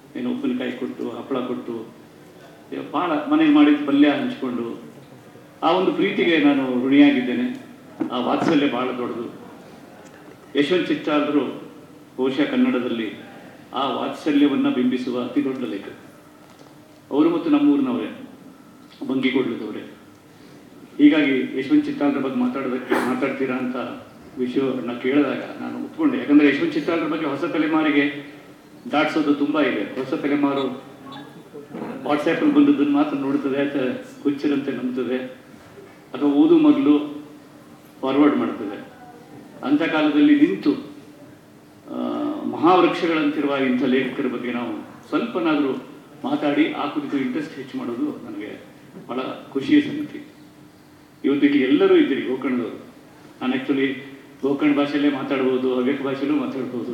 ಏನು ಉಪ್ಪಿನಕಾಯಿ ಕೊಟ್ಟು ಹಪ್ಪಳ ಕೊಟ್ಟು ಭಾಳ ಮನೇಲಿ ಮಾಡಿದ ಪಲ್ಯ ಹಂಚ್ಕೊಂಡು ಆ ಒಂದು ಪ್ರೀತಿಗೆ ನಾನು ಋಣಿಯಾಗಿದ್ದೇನೆ ಆ ವಾತ್ಸಲ್ಯ ಭಾಳ ದೊಡ್ಡದು ಯಶವಂತ್ ಚಿತ್ತಾಲರು ಬಹುಶಃ ಕನ್ನಡದಲ್ಲಿ ಆ ವಾತ್ಸಲ್ಯವನ್ನು ಬಿಂಬಿಸುವ ಅತಿ ದೊಡ್ಡ ಲೇಖಕ ಅವರು ಮತ್ತು ನಮ್ಮೂರಿನವರೇ ಬಂಗಿಗೊಡ್ಲದವರೇ ಹೀಗಾಗಿ ಯಶವಂತ್ ಚಿತ್ತಾಲರ ಬಗ್ಗೆ ಮಾತಾಡೋದಕ್ಕೆ ಮಾತಾಡ್ತೀರಾ ಅಂತ ವಿಷಯವನ್ನ ಕೇಳಿದಾಗ ನಾನು ಒಪ್ಕೊಂಡೆ ಯಾಕಂದ್ರೆ ಯಶವಂತ್ ಚಿತ್ತಾಲರ ಬಗ್ಗೆ ಹೊಸ ತಲೆಮಾರಿಗೆ ದಾಟಿಸೋದು ತುಂಬಾ ಇದೆ ಹೊಸ ತಲೆಮಾರು ವಾಟ್ಸ್ಆ್ಯಪಲ್ಲಿ ಬಂದದ್ದನ್ನು ಮಾತ್ರ ನೋಡ್ತದೆ ಅಥವಾ ಹುಚ್ಚರಂತೆ ನಂಬ್ತದೆ ಅಥವಾ ಓದು ಮೊದಲು ಫಾರ್ವರ್ಡ್ ಮಾಡ್ತದೆ ಅಂಥ ಕಾಲದಲ್ಲಿ ನಿಂತು ಆ, ಮಹಾವೃಕ್ಷಗಳಂತಿರುವ ಇಂಥ ಲೇಖಕರ ಬಗ್ಗೆ ನಾವು ಸ್ವಲ್ಪನಾದರೂ ಮಾತಾಡಿ ಆ ಕುರಿತು ಇಂಟ್ರೆಸ್ಟ್ ಹೆಚ್ಚು ಮಾಡೋದು ನನಗೆ ಬಹಳ ಖುಷಿಯ ಸಂಗತಿ ಇವತ್ತು ಇಲ್ಲಿ ಎಲ್ಲರೂ ಇದ್ದೀರಿ ಗೋಕರ್ಣದವರು ನಾನು ಆ್ಯಕ್ಚುಲಿ ಗೋಕರ್ಣ ಭಾಷೆಯಲ್ಲೇ ಮಾತಾಡ್ಬೋದು ಹವ್ಯಕ ಭಾಷೆಯಲ್ಲೂ ಮಾತಾಡ್ಬೋದು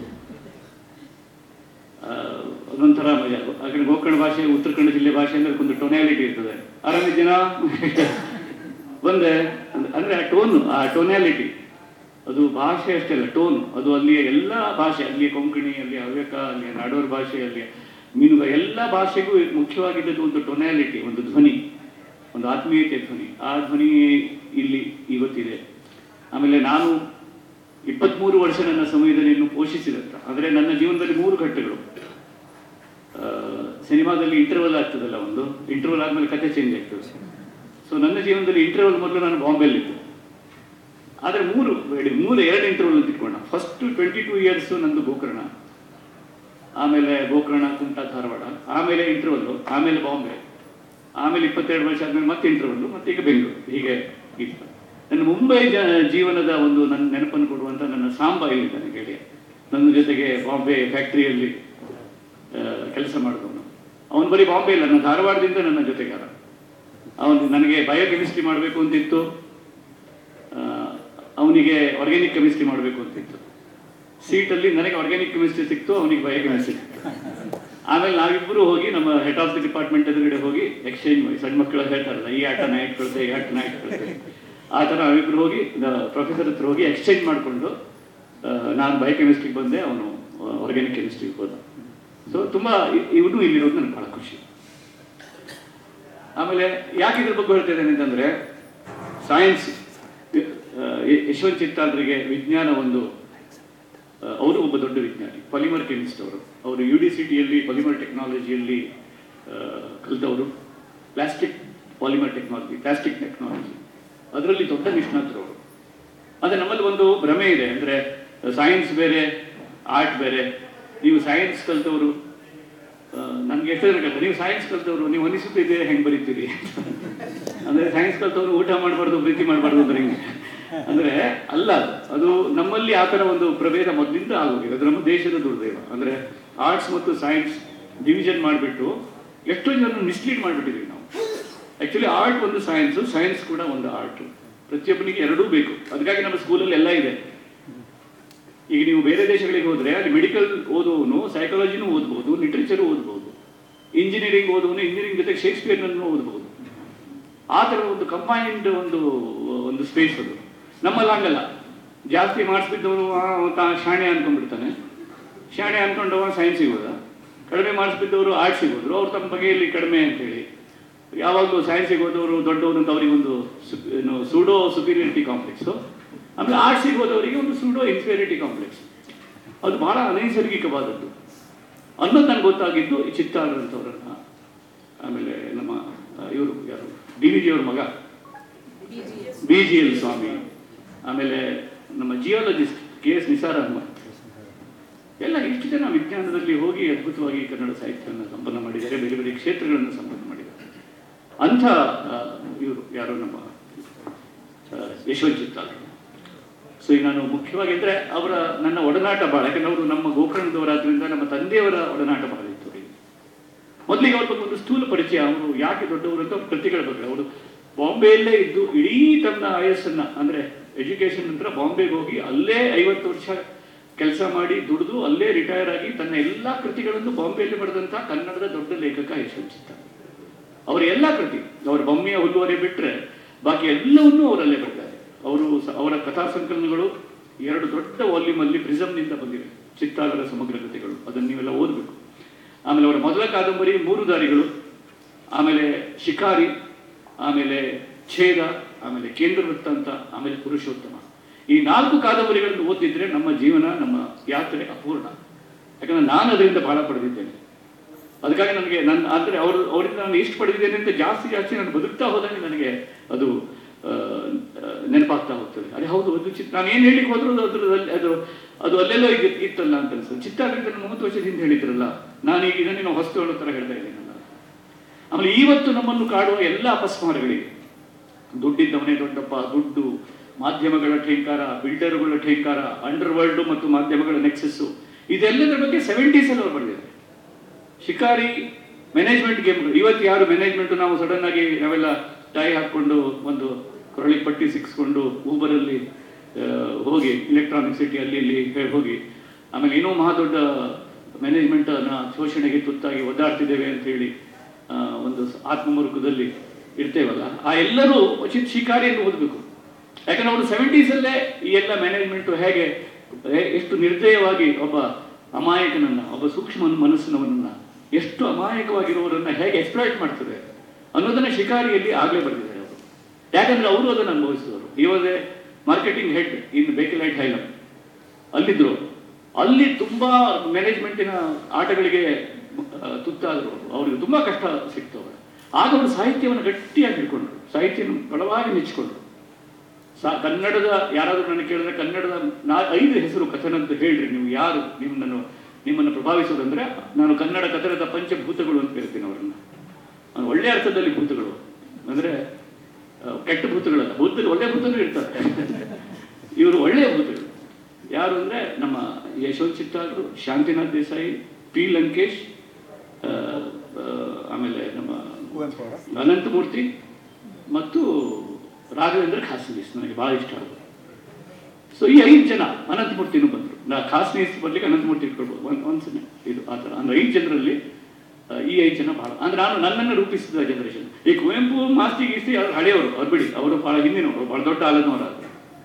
ಆ, ಅದೊಂಥರ ಮಜಾ ಯಾಕಂದ್ರೆ ಗೋಕರ್ಣ ಭಾಷೆ ಉತ್ತರ ಕನ್ನಡ ಜಿಲ್ಲೆ ಭಾಷೆ ಅಂದ್ರೆ ಒಂದು ಟೊನ್ಯಾಲಿಟಿ ಇರ್ತದೆ ಆರಾಮಿದ್ದೀನ ಬಂದೆ ಅಂದ್- ಅಂದ್ರೆ ಆ ಟೋನು ಆ ಟೊನ್ಯಾಲಿಟಿ ಅದು ಭಾಷೆ ಅಷ್ಟೇ ಅಲ್ಲ ಟೋನ್ ಅದು ಅಲ್ಲಿಯ ಎಲ್ಲ ಭಾಷೆ ಅಲ್ಲಿಯ ಕೊಂಕಣಿ ಅಲ್ಲಿ ಹವ್ಯಕ ಅಲ್ಲಿಯ ನಾಡೋರ್ ಭಾಷೆ ಅಲ್ಲಿಯ ಮೀನುಗ ಎಲ್ಲ ಭಾಷೆಗೂ ಮುಖ್ಯವಾಗಿದ್ದದ್ದು ಒಂದು ಟೊನ್ಯಾಲಿಟಿ ಒಂದು ಧ್ವನಿ ಒಂದು ಆತ್ಮೀಯತೆ ಧ್ವನಿ ಆ ಧ್ವನಿ ಇಲ್ಲಿ ಇವತ್ತಿದೆ ಆಮೇಲೆ ನಾನು ಇಪ್ಪತ್ಮೂರು ವರ್ಷ ನನ್ನ ಸಂವೇದನೆಯನ್ನು ಪೋಷಿಸಿದಂತ ಅಂದರೆ ನನ್ನ ಜೀವನದಲ್ಲಿ ಮೂರು ಘಟ್ಟಗಳು ಆ, ಸಿನಿಮಾದಲ್ಲಿ ಇಂಟರ್ವಲ್ ಆಗ್ತದಲ್ಲ ಒಂದು ಇಂಟರ್ವಲ್ ಆದ್ಮೇಲೆ ಕತೆ ಚೇಂಜ್ ಆಗ್ತದೆ ಸೊ ನನ್ನ ಜೀವನದಲ್ಲಿ ಇಂಟರ್ವಲ್ ಮೊದಲು ನಾನು ಬಾಂಬೆಯಲ್ಲಿದ್ದೆ ಆದರೆ ಮೂರು ಬೇಡಿ ಮೂರು ಎರಡು ಇಂಟರ್ವಲ್ ಅಂತ ಇಟ್ಕೊಂಡ ಫಸ್ಟ್ ಟ್ವೆಂಟಿ ಟೂ ಇಯರ್ಸ್ ನಂದು ಗೋಕರ್ಣ ಆಮೇಲೆ ಗೋಕರ್ಣ ಕುಮಟಾ ಧಾರವಾಡ ಆಮೇಲೆ ಇಂಟರ್ವಲ್ಲು ಆಮೇಲೆ ಬಾಂಬೆ ಆಮೇಲೆ ಇಪ್ಪತ್ತೆರಡು ವರ್ಷ ಆದ್ಮೇಲೆ ಮತ್ತೆ ಇಂಟರ್ವಲ್ಲು ಮತ್ತೆ ಈಗ ಬೆಂಗಳೂರು ಹೀಗೆ ಇತ್ತು ನನ್ನ ಮುಂಬೈ ಜ- ಜೀವನದ ಒಂದು ನನ್ನ ನೆನಪನ್ನು ಕೊಡುವಂತ ನನ್ನ ಸಾಂಬ ಇಲ್ಲಿದ್ದಾನೆ ಗೆಳೆಯ ನನ್ನ ಜೊತೆಗೆ ಬಾಂಬೆ ಫ್ಯಾಕ್ಟ್ರಿಯಲ್ಲಿ ಕೆಲಸ ಮಾಡಿದವನು ಅವನು ಬರೀ ಬಾಂಬೆ ಇಲ್ಲ ನನ್ನ ಧಾರವಾಡದಿಂದ ನನ್ನ ಜೊತೆಗಾರ ಅವನು ನನಗೆ ಬಯೋಕೆಮಿಸ್ಟ್ರಿ ಮಾಡಬೇಕು ಅಂತಿತ್ತು ಅವನಿಗೆ ಆರ್ಗ್ಯಾನಿಕ್ ಕೆಮಿಸ್ಟ್ರಿ ಮಾಡಬೇಕು ಅಂತಿತ್ತು ಸೀಟಲ್ಲಿ ನನಗೆ ಆರ್ಗ್ಯಾನಿಕ್ ಕೆಮಿಸ್ಟ್ರಿ ಸಿಕ್ತು ಅವನಿಗೆ ಬಯೋಕೆಮಿಸ್ಟ್ರಿ ಆಮೇಲೆ ನಾವಿಬ್ಬರು ಹೋಗಿ ನಮ್ಮ ಹೆಡ್ ಆಫ್ ದಿ ಡಿಪಾರ್ಟ್ಮೆಂಟ್ ಎದುರುಗಡೆ ಹೋಗಿ ಎಕ್ಸ್ಚೇಂಜ್ ಮಾಡಿ ಸಣ್ಣ ಮಕ್ಕಳು ಹೇಳ್ತಾರಲ್ಲ ಈ ಆಟ ನಾ ಇಟ್ಕೊಳ್ತೆ ಈ ಆಟ ನಾ ಇಟ್ಕೊಳ್ತೆ ಆ ಥರ ನಾವಿಬ್ಬರು ಹೋಗಿ ಪ್ರೊಫೆಸರ್ ಹತ್ರ ಹೋಗಿ ಎಕ್ಸ್ಚೇಂಜ್ ಮಾಡಿಕೊಂಡು ನಾನು ಬಯೋಕೆಮಿಸ್ಟ್ರಿಗೆ ಬಂದೆ ಅವನು ಆರ್ಗ್ಯಾನಿಕ್ ಕೆಮಿಸ್ಟ್ರಿಗೆ ಹೋದ ಸೊ ತುಂಬ ಇವನು ಇಲ್ಲಿರೋದು ನನಗೆ ಭಾಳ ಖುಷಿ ಆಮೇಲೆ ಯಾಕೆ ಇದ್ರ ಬಗ್ಗೆ ಹೇಳ್ತಾ ಇದ್ದೇನೆ ಅಂತಂದ್ರೆ ಸೈನ್ಸ್ ಯಶವಂತ್ ಚಿತ್ತಾಲ್ರಿಗೆ ವಿಜ್ಞಾನ ಒಂದು ಆ, ಅವರು ಒಬ್ಬ ದೊಡ್ಡ ವಿಜ್ಞಾನಿ ಪಾಲಿಮರ್ ಕೆಮಿಸ್ಟ್ ಅವರು ಅವರು ಯು ಡಿ ಸಿ ಟಿಯಲ್ಲಿ ಪಾಲಿಮರ್ ಟೆಕ್ನಾಲಜಿಯಲ್ಲಿ ಕಲಿತವರು plastic polymer technology plastic technology ಅದರಲ್ಲಿ ದೊಡ್ಡ ನಿಷ್ಣಾತರು ಅವರು ಆದರೆ ನಮ್ಮಲ್ಲಿ ಒಂದು ಭ್ರಮೆ ಇದೆ ಅಂದರೆ ಸೈನ್ಸ್ ಬೇರೆ ಆರ್ಟ್ ಬೇರೆ ನೀವು ಸೈನ್ಸ್ ಕಲಿತವರು ನನಗೆ ಎಷ್ಟು ಜನ ಕೇಳ್ತಾರೆ ನೀವು ಸೈನ್ಸ್ ಕಲಿತವರು ನೀವು ಅನಿಸುತ್ತಿದೆ ಹೆಂಗೆ ಬರೀತೀರಿ ಅಂದರೆ ಸೈನ್ಸ್ ಕಲಿತವರು ಊಟ ಮಾಡಬಾರ್ದು ಪ್ರೀತಿ ಮಾಡಬಾರ್ದು ಅಂದ್ರೆ ಹಿಂಗೆ ಅಂದರೆ ಅಲ್ಲ ಅದು. ಅದು ನಮ್ಮಲ್ಲಿ ಆ ಥರ ಒಂದು ಪ್ರಭೇದ ಮೊದಲಿಂದ ಆಗೋಗಿದೆ ಅದು ನಮ್ಮ ದೇಶದ ದುರ್ದೈವ ಅಂದರೆ ಆರ್ಟ್ಸ್ ಮತ್ತು ಸೈನ್ಸ್ ಡಿವಿಷನ್ ಮಾಡಿಬಿಟ್ಟು ಎಷ್ಟೋ ಜನ ಮಿಸ್ಲೀಡ್ ಮಾಡಿಬಿಟ್ಟಿದ್ದೀವಿ ನಾವು ಆ್ಯಕ್ಚುಲಿ ಆರ್ಟ್ ಒಂದು ಸೈನ್ಸು ಸೈನ್ಸ್ ಕೂಡ ಒಂದು ಆರ್ಟ್ ಪ್ರತಿಯೊಬ್ಬನಿಗೆ ಎರಡೂ ಬೇಕು ಅದಕ್ಕಾಗಿ ನಮ್ಮ ಸ್ಕೂಲಲ್ಲಿ ಎಲ್ಲ ಇದೆ ಈಗ ನೀವು ಬೇರೆ ದೇಶಗಳಿಗೆ ಹೋದ್ರೆ ಅಲ್ಲಿ ಮೆಡಿಕಲ್ ಓದುವವನು ಸೈಕಾಲಜಿನೂ ಓದ್ಬೋದು ಲಿಟ್ರೇಚರ್ ಓದ್ಬೋದು ಇಂಜಿನಿಯರಿಂಗ್ ಓದುವನು ಇಂಜಿನಿಯರಿಂಗ್ ಜೊತೆಗೆ ಶೇಕ್ಸ್ಪಿಯರ್ನನ್ನು ಓದ್ಬೋದು ಆ ಥರ ಒಂದು ಕಂಬೈನ್ಡ್ ಒಂದು ಒಂದು ಸ್ಪೇಸ್ ಅದು ನಮ್ಮಲ್ಲಿ ಹಂಗಲ್ಲ ಜಾಸ್ತಿ ಮಾಡಿಸ್ಬಿದ್ದವನು ತಾ ಶಾಣೆ ಅನ್ಕೊಂಡ್ಬಿಡ್ತಾನೆ ಶಾಣೆ ಅನ್ಕೊಂಡವ ಸೈನ್ಸಿಗೆ ಹೋದ ಕಡಿಮೆ ಮಾಡಿಸ್ಬಿದ್ದವರು ಆರ್ಟ್ಸಿಗೆ ಹೋದ್ರು ಅವ್ರು ತಮ್ಮ ಬಗೆಯಲ್ಲಿ ಕಡಿಮೆ ಅಂತೇಳಿ ಯಾವಾಗಲೂ ಸೈನ್ಸಿಗೆ ಹೋದವರು ದೊಡ್ಡವರು ಅಂತ ಅವರಿಗೊಂದು ಸು- ಏನು ಸೂಡೋ ಸುಪೀರಿಯರಿಟಿ ಕಾಂಪ್ಲೆಕ್ಸು ಆಮೇಲೆ ಆರ್ಟ್ಸಿಗೆ ಹೋದವರಿಗೆ ಒಂದು ಸೂಡೋ ಇನ್ಫೀರಿಯರಿಟಿ ಕಾಂಪ್ಲೆಕ್ಸ್ ಅದು ಬಹಳ ಅನೈಸರ್ಗಿಕವಾದದ್ದು ಅನ್ನೋದು ನನಗೆ ಗೊತ್ತಾಗಿದ್ದು ಈ ಚಿತ್ತಾಳರಂಥವ್ರನ್ನ ಆಮೇಲೆ ನಮ್ಮ ಇವರು ಯಾರು ಡಿ ವಿ ಜಿಯವ್ರ ಮಗ ಬಿ ಜಿ ಎಲ್ ಸ್ವಾಮಿ ಆಮೇಲೆ ನಮ್ಮ geologist K S Nisar Ahmed ಎಲ್ಲ ಎಷ್ಟು ಜನ ವಿಜ್ಞಾನದಲ್ಲಿ ಹೋಗಿ ಅದ್ಭುತವಾಗಿ ಕನ್ನಡ ಸಾಹಿತ್ಯವನ್ನು ಸಂಪನ್ನ ಮಾಡಿದ್ದಾರೆ ಬೇರೆ ಬೇರೆ ಕ್ಷೇತ್ರಗಳನ್ನು ಸಂಪನ್ನ ಮಾಡಿದ್ದಾರೆ ಅಂಥ ಇವರು ಯಾರು ನಮ್ಮ ಆ, ಯಶವಂತ್ ಚಿತ್ತಾಲ್ ಸೊ ಈಗ ನಾನು ಮುಖ್ಯವಾಗಿ ಅಂದರೆ ಅವರ ನನ್ನ ಒಡನಾಟ ಭಾಳ ಯಾಕಂದ್ರೆ ಅವರು ನಮ್ಮ ಗೋಕರ್ಣದವರಾದ್ರಿಂದ ನಮ್ಮ ತಂದೆಯವರ ಒಡನಾಟ ಭಾಳ ಇತ್ತು ಅವರಿಗೆ ಮೊದಲಿಗೆ ಅವ್ರ ಬಗ್ಗೆ ಒಂದು ಸ್ಥೂಲ ಪರಿಚಯ ಅವರು ಯಾಕೆ ದೊಡ್ಡವರು ಅಂತ ಅವ್ರ ಕೃತಿಗಳ ಬಗ್ಗೆ ಅವರು ಬಾಂಬೆಯಲ್ಲೇ ಇದ್ದು ಇಡೀ ತನ್ನ ಆಯಸ್ಸನ್ನ ಅಂದ್ರೆ ಎಜುಕೇಶನ್ ನಂತರ ಬಾಂಬೆಗೆ ಹೋಗಿ ಅಲ್ಲೇ ಐವತ್ತು ವರ್ಷ ಕೆಲಸ ಮಾಡಿ ದುಡಿದು ಅಲ್ಲೇ ರಿಟೈರ್ ಆಗಿ ತನ್ನ ಎಲ್ಲ ಕೃತಿಗಳನ್ನು ಬಾಂಬೆಯಲ್ಲಿ ಬರೆದಂತಹ ಕನ್ನಡದ ದೊಡ್ಡ ಲೇಖಕ ಯಶವಂತ್ ಚಿತ್ತಾಲ್ ಅವರ ಎಲ್ಲ ಕೃತಿ ಅವರ ಬೊಮ್ಮೆಯ ಹುಲ್ಲುವರೆ ಬಿಟ್ಟರೆ ಬಾಕಿ ಎಲ್ಲವನ್ನೂ ಅವರಲ್ಲೇ ಬರ್ತಾರೆ ಅವರು ಸ- ಅವರ ಕಥಾ ಸಂಕಲನಗಳು ಎರಡು ದೊಡ್ಡ ವಾಲ್ಯೂಮ್ ಅಲ್ಲಿ ಪ್ರಿಸಮ್ನಿಂದ ಬಂದಿವೆ ಚಿತ್ತಾಲರ ಸಮಗ್ರ ಕೃತಿಗಳು ಅದನ್ನು ನೀವೆಲ್ಲ ಓದಬೇಕು ಆಮೇಲೆ ಅವರ ಮೊದಲ ಕಾದಂಬರಿ ಮೂರು ದಾರಿಗಳು ಆಮೇಲೆ ಶಿಕಾರಿ ಆಮೇಲೆ ಛೇದ ಆಮೇಲೆ ಕೇಂದ್ರ ವೃತ್ತಾಂತ ಆಮೇಲೆ ಪುರುಷೋತ್ತಮ ಈ ನಾಲ್ಕು ಕಾದಂಬರಿಗಳನ್ನು ಓದಿದ್ರೆ ನಮ್ಮ ಜೀವನ ನಮ್ಮ ಯಾತ್ರೆ ಅಪೂರ್ಣ ಯಾಕಂದ್ರೆ ನಾನು ಅದರಿಂದ ಬಹಳ ಪಡೆದಿದ್ದೇನೆ ಅದಕ್ಕಾಗಿ ನನಗೆ ನನ್ನ ಅಂದರೆ ಅವರು ಅವರಿಂದ ನಾನು ಎಷ್ಟು ಪಡೆದಿದ್ದೇನೆ ಅಂತ ಜಾಸ್ತಿ ಜಾಸ್ತಿ ನಾನು ಬದುಕ್ತಾ ಹೋದಂಗೆ ನನಗೆ ಅದು ಆ, ಆ, ನೆನಪಾಗ್ತಾ ಹೋಗ್ತದೆ ಅದೇ ಹೌದು ಒಂದು ಚಿತ್ರ ನಾನು ಏನು ಹೇಳಿಕ್ಕೆ ಹೋದ್ರು ಅದು ಅದ್ರದಲ್ಲಿ ಅದು ಅದು ಅಲ್ಲೆಲ್ಲೋ ಇದ್- ಇತ್ತಲ್ಲ ಅಂತ ಅನ್ಸುತ್ತೆ ಚಿತ್ತಾಡಳಿತ ಮೂವತ್ತು ವರ್ಷದಿಂದ ಹೇಳಿದ್ರಲ್ಲ ನಾನು ಈಗ ಇದನ್ನೇನೋ ಹೊಸ್ತು ಹೇಳೋ ಥರ ಹೇಳ್ತಾ ಇದ್ದೀನಲ್ಲ ಆಮೇಲೆ ಇವತ್ತು ನಮ್ಮನ್ನು ಕಾಡುವ ಎಲ್ಲ ಅಪಸ್ಮಾರಗಳಿಗೆ ದುಡ್ಡಿದ್ದವನೇ ದೊಡ್ಡಪ್ಪ ದುಡ್ಡು ಮಾಧ್ಯಮಗಳ ಠೇಂಕಾರ ಬಿಲ್ಡರ್ಗಳ ಠೇಂಕಾರ ಅಂಡರ್ ವರ್ಲ್ಡ್ ಮತ್ತು ಮಾಧ್ಯಮಗಳ ನೆಕ್ಸಸ್ಸು ಇದೆಲ್ಲದರ ಬಗ್ಗೆ ಸೆವೆಂಟೀಸ್ ಅಲ್ಲಿ ಅವರು ಬರೆದಿದ್ದಾರೆ ಶಿಕಾರಿ ಮ್ಯಾನೇಜ್ಮೆಂಟ್ ಗೇಮ್ಗಳು ಇವತ್ತು ಯಾರು ಮ್ಯಾನೇಜ್ಮೆಂಟ್ ನಾವು ಸಡನ್ ಆಗಿ ನಾವೆಲ್ಲ ಟೈ ಹಾಕೊಂಡು ಒಂದು ಕೊರಳಿ ಪಟ್ಟಿ ಸಿಕ್ಸ್ಕೊಂಡು ಊಬರಲ್ಲಿ ಆ, ಹೋಗಿ ಎಲೆಕ್ಟ್ರಾನಿಕ್ ಸಿಟಿ ಅಲ್ಲಿ ಇಲ್ಲಿ ಹೇ- ಹೋಗಿ ಆಮೇಲೆ ಇನ್ನೂ ಮಹಾ ದೊಡ್ಡ ಮ್ಯಾನೇಜ್ಮೆಂಟ್ ಶೋಷಣೆಗೆ ತುತ್ತಾಗಿ ಒದ್ದಾಡ್ತಿದ್ದೇವೆ ಅಂತ ಹೇಳಿ ಆ, ಒಂದು ಆತ್ಮಮುರುಕದಲ್ಲಿ ಇರ್ತೇವಲ್ಲ ಆ ಎಲ್ಲರೂ ಚಿತ್ ಶಿಕಾರಿಯನ್ನು ಓದಬೇಕು ಯಾಕಂದ್ರೆ ಅವರು ಸೆವೆಂಟೀಸಲ್ಲೇ ಈ ಎಲ್ಲ ಮ್ಯಾನೇಜ್ಮೆಂಟು ಹೇಗೆ ಹೇ- ಎಷ್ಟು ನಿರ್ದಯವಾಗಿ ಒಬ್ಬ ಅಮಾಯಕನನ್ನ ಒಬ್ಬ ಸೂಕ್ಷ್ಮ ಮನಸ್ಸಿನವನನ್ನ ಎಷ್ಟು ಅಮಾಯಕವಾಗಿರುವವರನ್ನ ಹೇಗೆ ಎಕ್ಸ್ಪ್ಲಾಯ್ಟ್ ಮಾಡ್ತದೆ ಅನ್ನೋದನ್ನ ಶಿಕಾರಿಯಲ್ಲಿ ಆಗಲೇ ಬರೆದಿದ್ದಾರೆ ಅವರು ಯಾಕಂದ್ರೆ ಅವರು ಅದನ್ನು ಅನುಭವಿಸಿದವರು ಇವಾಗಲೇ marketing head in Bakelite Hylam ಅಲ್ಲಿದ್ರು ಅಲ್ಲಿ ತುಂಬಾ ಮ್ಯಾನೇಜ್ಮೆಂಟಿನ ಆಟಗಳಿಗೆ ಆ, ತುತ್ತಾದರು ಅವ್ರಿಗೆ ತುಂಬಾ ಕಷ್ಟ ಸಿಕ್ತು ಅವರು ಆಗ ಅವರು ಸಾಹಿತ್ಯವನ್ನು ಗಟ್ಟಿಯಾಗಿ ಹಿಡ್ಕೊಂಡ್ರು ಸಾಹಿತ್ಯವನ್ನು ಬಲವಾಗಿ ನೆಚ್ಚಿಕೊಂಡ್ರು ಸಾ ಕನ್ನಡದ ಯಾರಾದರೂ ನನಗೆ ಕೇಳಿದ್ರೆ ಕನ್ನಡದ ನಾ ಐದು ಹೆಸರು ಕಥನ ಅಂತ ಹೇಳ್ರಿ ನೀವು ಯಾರು ನಿಮ್ಮನ್ನು ನಿಮ್ಮನ್ನು ಪ್ರಭಾವಿಸೋದಂದ್ರೆ ನಾನು ಕನ್ನಡ ಕಥನದ ಪಂಚಭೂತಗಳು ಅಂತ ಹೇಳ್ತೀನಿ ಅವರನ್ನ ಅವ್ನು ಒಳ್ಳೆ ಅರ್ಥದಲ್ಲಿ ಭೂತಗಳು ಅಂದ್ರೆ ಆ, ಕೆಟ್ಟ ಭೂತಗಳಲ್ಲ ಭೂತಗಳು ಒಳ್ಳೆ ಭೂತಗಳು ಇರ್ತಾರೆ ಇವರು ಒಳ್ಳೆಯ ಭೂತಗಳು ಯಾರು ಅಂದ್ರೆ ನಮ್ಮ ಯಶವಂತ್ ಚಿತ್ತಾದ್ರು ಶಾಂತಿನಾಥ್ ದೇಸಾಯಿ ಪಿ ಲಂಕೇಶ್ ಆ, ಆ, ಆಮೇಲೆ ನಮ್ಮ ಕುವೆಂಪು ಅವರ ಅನಂತಮೂರ್ತಿ ಮತ್ತು ರಾಘವೇಂದ್ರ ಖಾಸನೀಸ್ ನನಗೆ ಭಾಳ ಇಷ್ಟ ಆಗೋದು ಸೊ ಈ ಐದು ಜನ ಅನಂತಮೂರ್ತಿನೂ ಬಂದರು ನಾ ಖಾಸನೀಸ್ ಬರ್ಲಿಕ್ಕೆ ಅನಂತಮೂರ್ತಿ ಇಟ್ಕೊಳ್ಬೋದು ಒಂದು ಒಂದ್ಸಲ ಇದು ಆ ಥರ ಅಂದ್ರೆ ಐದು ಜನರಲ್ಲಿ ಆ, ಈ ಐದು ಜನ ಭಾಳ ಅಂದ್ರೆ ನಾನು ನನ್ನನ್ನು ರೂಪಿಸಿದ ಜನರೇಷನ್ ಈ ಕುವೆಂಪು ಮಾಸ್ತಿ ಗೀಸ್ತಿ ಅವ್ರು ಹಳೆಯವರು ಅವ್ರು ಬಿಡಿ ಅವರು ಭಾಳ ಹಿಂದಿನವರು ಭಾಳ ದೊಡ್ಡ ಆಲದವರಾದ್ರು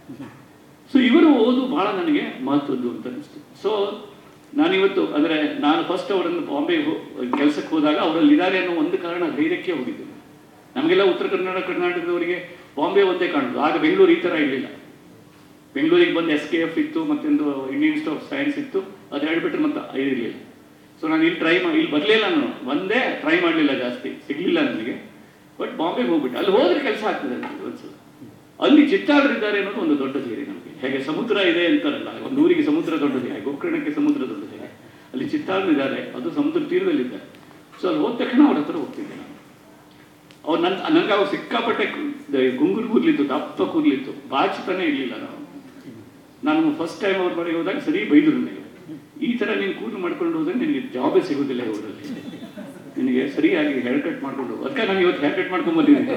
ಸೊ ಇವರು ಓದು ಬಹಳ ನನಗೆ ಮಹತ್ವದ್ದು ಅಂತ ಅನಿಸ್ತು ಸೊ ನಾನಿವತ್ತು ಅಂದರೆ ನಾನು ಫಸ್ಟ್ ಅವರನ್ನು ಬಾಂಬೆಗೆ ಕೆಲಸಕ್ಕೆ ಹೋದಾಗ ಅವರಲ್ಲಿ ಇದ್ದಾರೆ ಅನ್ನೋ ಒಂದು ಕಾರಣ ಧೈರ್ಯಕ್ಕೆ ಹೋಗಿದ್ದೇನೆ ನಮಗೆಲ್ಲ ಉತ್ತರ ಕನ್ನಡ ಕರ್ನಾಟಕದವರಿಗೆ ಬಾಂಬೆ ಒಂದೇ ಕಾಣೋದು ಆಗ ಬೆಂಗಳೂರು ಈ ಥರ ಇರಲಿಲ್ಲ ಬೆಂಗಳೂರಿಗೆ ಬಂದು ಎಸ್ ಕೆ ಎಫ್ ಇತ್ತು ಮತ್ತೊಂದು ಇಂಡಿಯನ್ ಇನ್ಸ್ಟಿಟ್ಯೂಟ್ ಆಫ್ ಸೈನ್ಸ್ ಇತ್ತು ಅದು ಹೇಳ್ಬಿಟ್ರೆ ಮತ್ತೆ ಇರಲಿಲ್ಲ ಸೊ ನಾನು ಇಲ್ಲಿ ಟ್ರೈ ಮಾಡಿ ಇಲ್ಲಿ ಬರಲಿಲ್ಲ ನಾನು ಒಂದೇ ಟ್ರೈ ಮಾಡಲಿಲ್ಲ ಜಾಸ್ತಿ ಸಿಗಲಿಲ್ಲ ನನಗೆ ಬಟ್ ಬಾಂಬೆಗೆ ಹೋಗ್ಬಿಟ್ಟೆ ಅಲ್ಲಿ ಹೋದ್ರೆ ಕೆಲಸ ಆಗ್ತದೆ ನನಗೆ ಒಂದ್ಸಲ ಅಲ್ಲಿ ಚಿತ್ತಾಡರಿದ್ದಾರೆ ಅನ್ನೋದು ಒಂದು ದೊಡ್ಡ ಧೈರ್ಯ ನಮಗೆ ಹೇಗೆ ಸಮುದ್ರ ಇದೆ ಅಂತಾರಲ್ಲ ಒಂದು ಊರಿಗೆ ಸಮುದ್ರ ದೊಡ್ಡದು ಹೇಗೆ ಗೋಕರ್ಣಕ್ಕೆ ಸಮುದ್ರ ದೊಡ್ಡದು ಹೇಗೆ ಅಲ್ಲಿ ಚಿತ್ತಾಡರಿದ್ದಾರೆ ಅದು ಸಮುದ್ರ ತೀರದಲ್ಲಿದ್ದಾರೆ ಸೊ ಅಲ್ಲಿ ಹೋದ ತಕ್ಷಣ ಅವ್ರ ಹತ್ರ ಹೋಗ್ತಿದ್ದೆ ನಾನು ಅವ್ರು ನನ್ನ ನನಗೆ ಅವ್ರು ಸಿಕ್ಕಾಪಟ್ಟೆ ಕು- ಗುಂಗುರು ಕೂದಲಿತ್ತು ದಪ್ಪ ಕೂದಲಿತ್ತು ಬಾಚಿತಾನೆ ಇರಲಿಲ್ಲ ನಾವು ನಾನು ಫಸ್ಟ್ ಟೈಮ್ ಅವ್ರ ಮನೆಗೆ ಹೋದಾಗ ಸರಿ ಬೈದರು ನನಗೆ ಈ ಥರ ನೀನು ಕೂದಲು ಮಾಡ್ಕೊಂಡು ಹೋದ್ರೆ ನಿನಗೆ ಜಾಬೇ ಸಿಗೋದಿಲ್ಲ ಇವರಲ್ಲಿ ನಿನಗೆ ಸರಿಯಾಗಿ ಹೇರ್ ಕಟ್ ಮಾಡ್ಕೊಂಡು ಹೋಗು ಅದಕ್ಕೆ ನಾನು ಇವತ್ತು ಹೇರ್ ಕಟ್ ಮಾಡ್ಕೊಂಡು ಬಂದಿದ್ದೀನಿ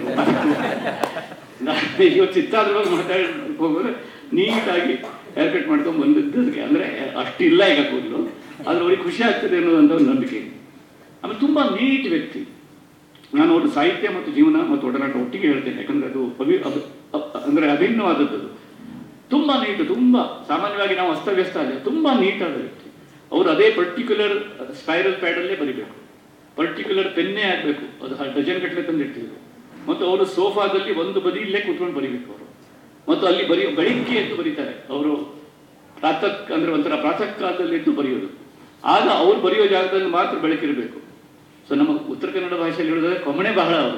ನಾನು ಇವತ್ತು ಚಿತ್ತಾದ್ರವಾಗಿ ಮಾತಾಡಿ ಹೋಗೋದ್ರೆ ನೀಟಾಗಿ ಹೇರ್ ಕಟ್ ಮಾಡ್ಕೊಂಡು ಬಂದಿದ್ದು ಅದಕ್ಕೆ ಅಂದರೆ ಅಷ್ಟಿಲ್ಲ ಈಗ ಕೂದಲು ಆದ್ರೆ ಅವ್ರಿಗೆ ಖುಷಿ ಆಗ್ತದೆ ಅನ್ನೋದಂತ ಒಂದು ನಂಬಿಕೆ ಆಮೇಲೆ ತುಂಬ ನೀಟ್ ವ್ಯಕ್ತಿ ನಾನು ಅವ್ರ ಸಾಹಿತ್ಯ ಮತ್ತು ಜೀವನ ಮತ್ತು ಒಡನಾಟ ಒಟ್ಟಿಗೆ ಹೇಳ್ತೇನೆ ಯಾಕಂದ್ರೆ ಅದು ಅಭಿ ಅದು ಅ- ಅಂದ್ರೆ ಅಭಿನ್ನವಾದದ್ದು ಅದು. ತುಂಬಾ ನೀಟ್ ತುಂಬಾ ಸಾಮಾನ್ಯವಾಗಿ ನಾವು ಅಸ್ತವ್ಯಸ್ತ ಅಲ್ಲ ತುಂಬಾ ನೀಟಾದ ವ್ಯಕ್ತಿ ಅವರು ಅದೇ ಪರ್ಟಿಕ್ಯುಲರ್ ಸ್ಪೈರಲ್ ಪ್ಯಾಡಲ್ಲೇ ಬರಿಬೇಕು ಪರ್ಟಿಕ್ಯುಲರ್ ಪೆನ್ನೇ ಆಗಬೇಕು ಅದು ಡಜನ್ ಗಟ್ಟಲೆ ತಂದಿರ್ತಿದ್ರು ಮತ್ತು ಅವರು ಸೋಫಾದಲ್ಲಿ ಒಂದು ಬದಿ ಇಲ್ಲೇ ಕೂತ್ಕೊಂಡು ಬರಿಬೇಕು ಅವರು ಮತ್ತು ಅಲ್ಲಿ ಬರೆಯೋ ಬೆಳಿಗ್ಗೆ ಎದ್ದು ಬರೀತಾರೆ ಅವರು ಪ್ರಾತಃ ಅಂದ್ರೆ ಒಂಥರ ಪ್ರಾತಃ ಕಾಲದಲ್ಲಿ ಎದ್ದು ಬರೆಯೋದು ಆಗ ಅವ್ರು ಬರೆಯೋ ಜಾಗದಲ್ಲಿ ಮಾತ್ರ ಬೆಳಕಿರಬೇಕು ಸೊ ನಮ್ಮ ಉತ್ತರ ಕನ್ನಡ ಭಾಷೆಯಲ್ಲಿ ಹೇಳಿದ್ರೆ ಕೊಮಣೆ ಬಹಳ ಅವರು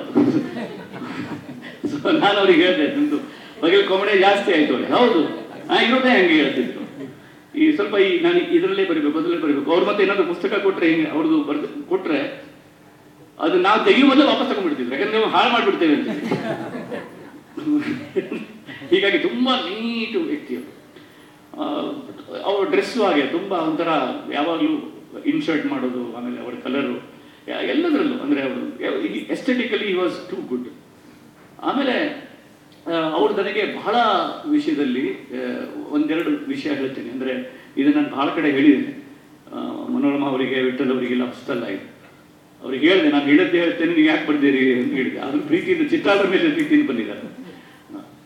ಸೊ ನಾನು ಅವ್ರಿಗೆ ಹೇಳಿದೆ ನಿಮ್ದು ಬಗ್ಗೆ ಕೊಮಣೆ ಜಾಸ್ತಿ ಆಯ್ತು ಅವ್ರಿಗೆ ಹೌದು ನಾ ಇರೋದೇ ಹಂಗೆ ಹೇಳ್ತಿದ್ರು ಈ ಸ್ವಲ್ಪ ಈ ನಾನು ಇದರಲ್ಲೇ ಬರಿಬೇಕು ಅದರಲ್ಲೇ ಬರಿಬೇಕು ಅವ್ರು ಮತ್ತೆ ಏನಾದ್ರು ಪುಸ್ತಕ ಕೊಟ್ರೆ ಹಿಂಗೆ ಅವ್ರದ್ದು ಬರ್ದು ಕೊಟ್ರೆ ಅದು ನಾವು ತೆಗಿಯೋ ಮೊದಲು ವಾಪಸ್ ತಗೊಂಡ್ಬಿಡ್ತಿದ್ರು ಯಾಕಂದ್ರೆ ನಾವು ಹಾಳು ಮಾಡ್ಬಿಡ್ತೇವೆ ಅಂತ ಹೀಗಾಗಿ ತುಂಬಾ ನೀಟು ವ್ಯಕ್ತಿ ಅವರು ಅವ್ರ ಡ್ರೆಸ್ಸು ಹಾಗೆ ತುಂಬಾ ಒಂಥರ ಯಾವಾಗಲೂ ಇನ್ಶರ್ಟ್ ಮಾಡೋದು ಆಮೇಲೆ ಅವರ ಕಲರು ಎಲ್ಲದರಲ್ಲೂ ಅಂದರೆ ಅವರು ಎಸ್ಥೆಟಿಕಲಿ ಈ ವಾಸ್ ಟೂ ಗುಡ್ ಆಮೇಲೆ ಅವರು ನನಗೆ ಬಹಳ ವಿಷಯದಲ್ಲಿ ಆ, ಒಂದೆರಡು ವಿಷಯ ಹೇಳ್ತೀನಿ ಅಂದರೆ ಇದು ನಾನು ಬಹಳ ಕಡೆ ಹೇಳಿದ್ದೇನೆ ಆ, ಮನೋರಮಾ ಅವರಿಗೆ ವಿಠಲ್ ಅವರಿಗೆಲ್ಲ ಹೊಸ್ತಲ್ಲ ಇದು ಅವ್ರಿಗೆ ಹೇಳಿದೆ ನಾನು ಹೇಳಿದ್ದೆ ಹೇಳ್ತೇನೆ ನೀವು ಯಾಕೆ ಬರ್ತೀರಿ ಅಂತ ಹೇಳಿದೆ ಅದ್ರ ಪ್ರೀತಿಯಿಂದ ಚಿತ್ತಾದ್ರ ಮೇಲೆ ಪ್ರೀತಿಯಿಂದ ಬಂದಿದ್ದಾರೆ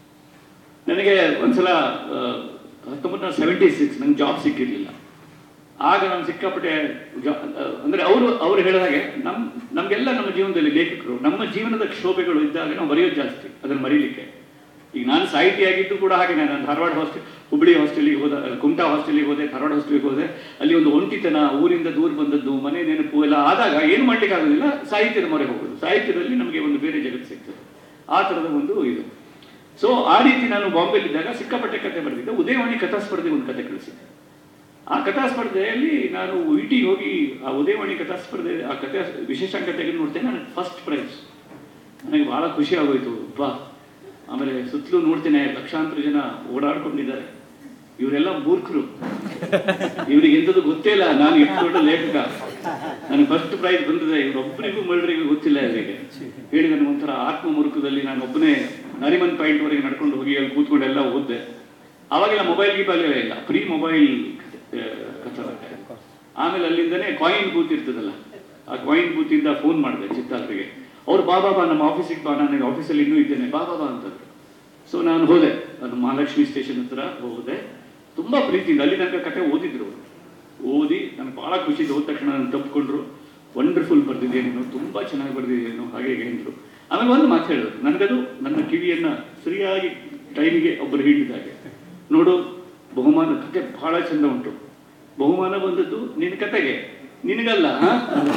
ನನಗೆ ಒಂದ್ಸಲ ಹತ್ತೊಂಬತ್ತು ನೂರ ಸೆವೆಂಟಿ ಸಿಕ್ಸ್ ನಂಗೆ ಜಾಬ್ ಸಿಕ್ಕಿರಲಿಲ್ಲ ಆಗ ನಾನು ಸಿಕ್ಕಾಪಟ್ಟೆ ಜ- ಅಂದ್ರೆ ಅವರು ಅವ್ರು ಹೇಳಿದ ಹಾಗೆ ನಮ್ ನಮ್ಗೆಲ್ಲ ನಮ್ಮ ಜೀವನದಲ್ಲಿ ಲೇಖಕರು ನಮ್ಮ ಜೀವನದ ಕ್ಷೋಭೆಗಳು ಇದ್ದಾಗ ನಾವು ಬರೆಯೋದು ಜಾಸ್ತಿ ಅದನ್ನು ಮರೀಲಿಕ್ಕೆ ಈಗ ನಾನು ಸಾಹಿತಿಯಾಗಿದ್ದು ಕೂಡ ಹಾಗೆ ನಾನು ಧಾರವಾಡ ಹಾಸ್ಟೆಲ್ ಹುಬ್ಳಿ ಹಾಸ್ಟೆಲಿಗೆ ಹೋದ ಕುಮಟಾ ಹಾಸ್ಟೆಲಿಗೆ ಹೋದೆ ಧಾರವಾಡ ಹಾಸ್ಟೆಲಿಗೆ ಹೋದೆ ಅಲ್ಲಿ ಒಂದು ಒಂಟಿತನ ಊರಿಂದ ದೂರ ಬಂದದ್ದು ಮನೆ ನೆನಪು ಎಲ್ಲ ಆದಾಗ ಏನು ಮಾಡ್ಲಿಕ್ಕೆ ಆಗೋದಿಲ್ಲ ಸಾಹಿತ್ಯದ ಮೊರೆ ಹೋಗೋದು ಸಾಹಿತ್ಯದಲ್ಲಿ ನಮಗೆ ಒಂದು ಬೇರೆ ಜಗತ್ತು ಸಿಗ್ತದೆ ಆ ಥರದ ಒಂದು ಇದು ಸೊ ಆ ರೀತಿ ನಾನು ಬಾಂಬೆಲಿದ್ದಾಗ ಸಿಕ್ಕಾಪಟ್ಟೆ ಕತೆ ಬರೆದಿದ್ದೆ ಉದಯವಾಣಿ ಕಥಾ ಸ್ಪರ್ಧೆ ಒಂದು ಕತೆ ಕಳಿಸಿದ್ದೆ ಆ ಕಥಾ ಸ್ಪರ್ಧೆಯಲ್ಲಿ ನಾನು ಇಟಿಗೆ ಹೋಗಿ ಆ ಉದಯವಾಣಿ ಕಥಾ ಸ್ಪರ್ಧೆ ಆ ಕಥೆ ವಿಶೇಷಾಂಕ ತೆಗೆದು ನೋಡ್ತೇನೆ ನನಗೆ ಫಸ್ಟ್ ಪ್ರೈಸ್ ನನಗೆ ಬಹಳ ಖುಷಿ ಆಗೋಯ್ತು ಬಾ ಆಮೇಲೆ ಸುತ್ತಲೂ ನೋಡ್ತೇನೆ ಲಕ್ಷಾಂತರ ಜನ ಓಡಾಡ್ಕೊಂಡಿದ್ದಾರೆ ಇವರೆಲ್ಲ ಮೂರ್ಖರು ಇವ್ರಿಗೆ ಎಂಥದ್ದು ಗೊತ್ತೇ ಇಲ್ಲ ನಾನು ಇಷ್ಟು ದೊಡ್ಡ ಲೇಖಕ ನನಗೆ ಫಸ್ಟ್ ಪ್ರೈಸ್ ಬಂದಿದೆ ಇವರೊಬ್ಬರಿಗೂ ಮರಳಿಗೂ ಗೊತ್ತಿಲ್ಲ ಇವರಿಗೆ ಹೇಳಿ ನನಗೆ ಒಂಥರ ಆತ್ಮ ಮುರುಕದಲ್ಲಿ ನಾನು ಒಬ್ಬನೇ ನರಿಮನ್ ಪಾಯಿಂಟ್ ವರೆಗೆ ನಡ್ಕೊಂಡು ಹೋಗಿ ಅಲ್ಲಿ ಕೂತ್ಕೊಂಡು ಎಲ್ಲ ಓದಿದೆ ಅವಾಗೆಲ್ಲ ಮೊಬೈಲ್ ಗೀಬಲ್ ಎಲ್ಲ ಇಲ್ಲ ಫ್ರೀ ಮೊಬೈಲ್ ಕಥೆ ಆಮೇಲೆ ಅಲ್ಲಿಂದನೇ ಕಾಯಿನ್ ಬೂತ್ ಇರ್ತದಲ್ಲ ಆ ಕಾಯಿನ್ ಬೂತ್ ಇಂದ ಫೋನ್ ಮಾಡಿದೆ ಚಿತ್ತಾರ್ರಿಗೆ ಅವ್ರು ಬಾ ಬಾ ಬಾ ನಮ್ಮ ಆಫೀಸಿಗೆ ಬಾ ನಾನು ಆಫೀಸಲ್ಲಿ ಇನ್ನೂ ಇದ್ದೇನೆ ಬಾ ಬಾ ಬಾ ಅಂತಂದ್ರು ಸೊ ನಾನು ಹೋದೆ ನಾನು ಮಹಾಲಕ್ಷ್ಮಿ ಸ್ಟೇಷನ್ ಹತ್ರ ಹೋದೆ ತುಂಬಾ ಪ್ರೀತಿಯಿಂದ ಅಲ್ಲಿ ತನಕ ಕತೆ ಓದಿದ್ರು ಅವ್ರು. ಓದಿ ನನಗೆ ಬಹಳ ಖುಷಿ ಹೋದ ತಕ್ಷಣ ನಾನು ತಪ್ಪಿಕೊಂಡ್ರು ವಂಡರ್ಫುಲ್ ಬರ್ದಿದ್ದೇನೇನು ತುಂಬಾ ಚೆನ್ನಾಗಿ ಬರ್ದಿದ್ದೇನು ಹಾಗೆ ಹೀಗೆ ಅಂದ್ರು ಆಮೇಲೆ ಒಂದು ಮಾತು ಹೇಳಿದ್ರು ನನಗದು ನನ್ನ ಕಿವಿಯನ್ನ ಸರಿಯಾಗಿ ಟೈಮಿಗೆ ಒಬ್ಬರು ಹೇಳಿದಾಗೆ ನೋಡು ಬಹುಮಾನ ಕತೆ ಬಹಳ ಚಂದ ಉಂಟು ಬಹುಮಾನ ಬಂದದ್ದು ನಿನ್ನ ಕತೆಗೆ ನಿನಗಲ್ಲ ಹಾ?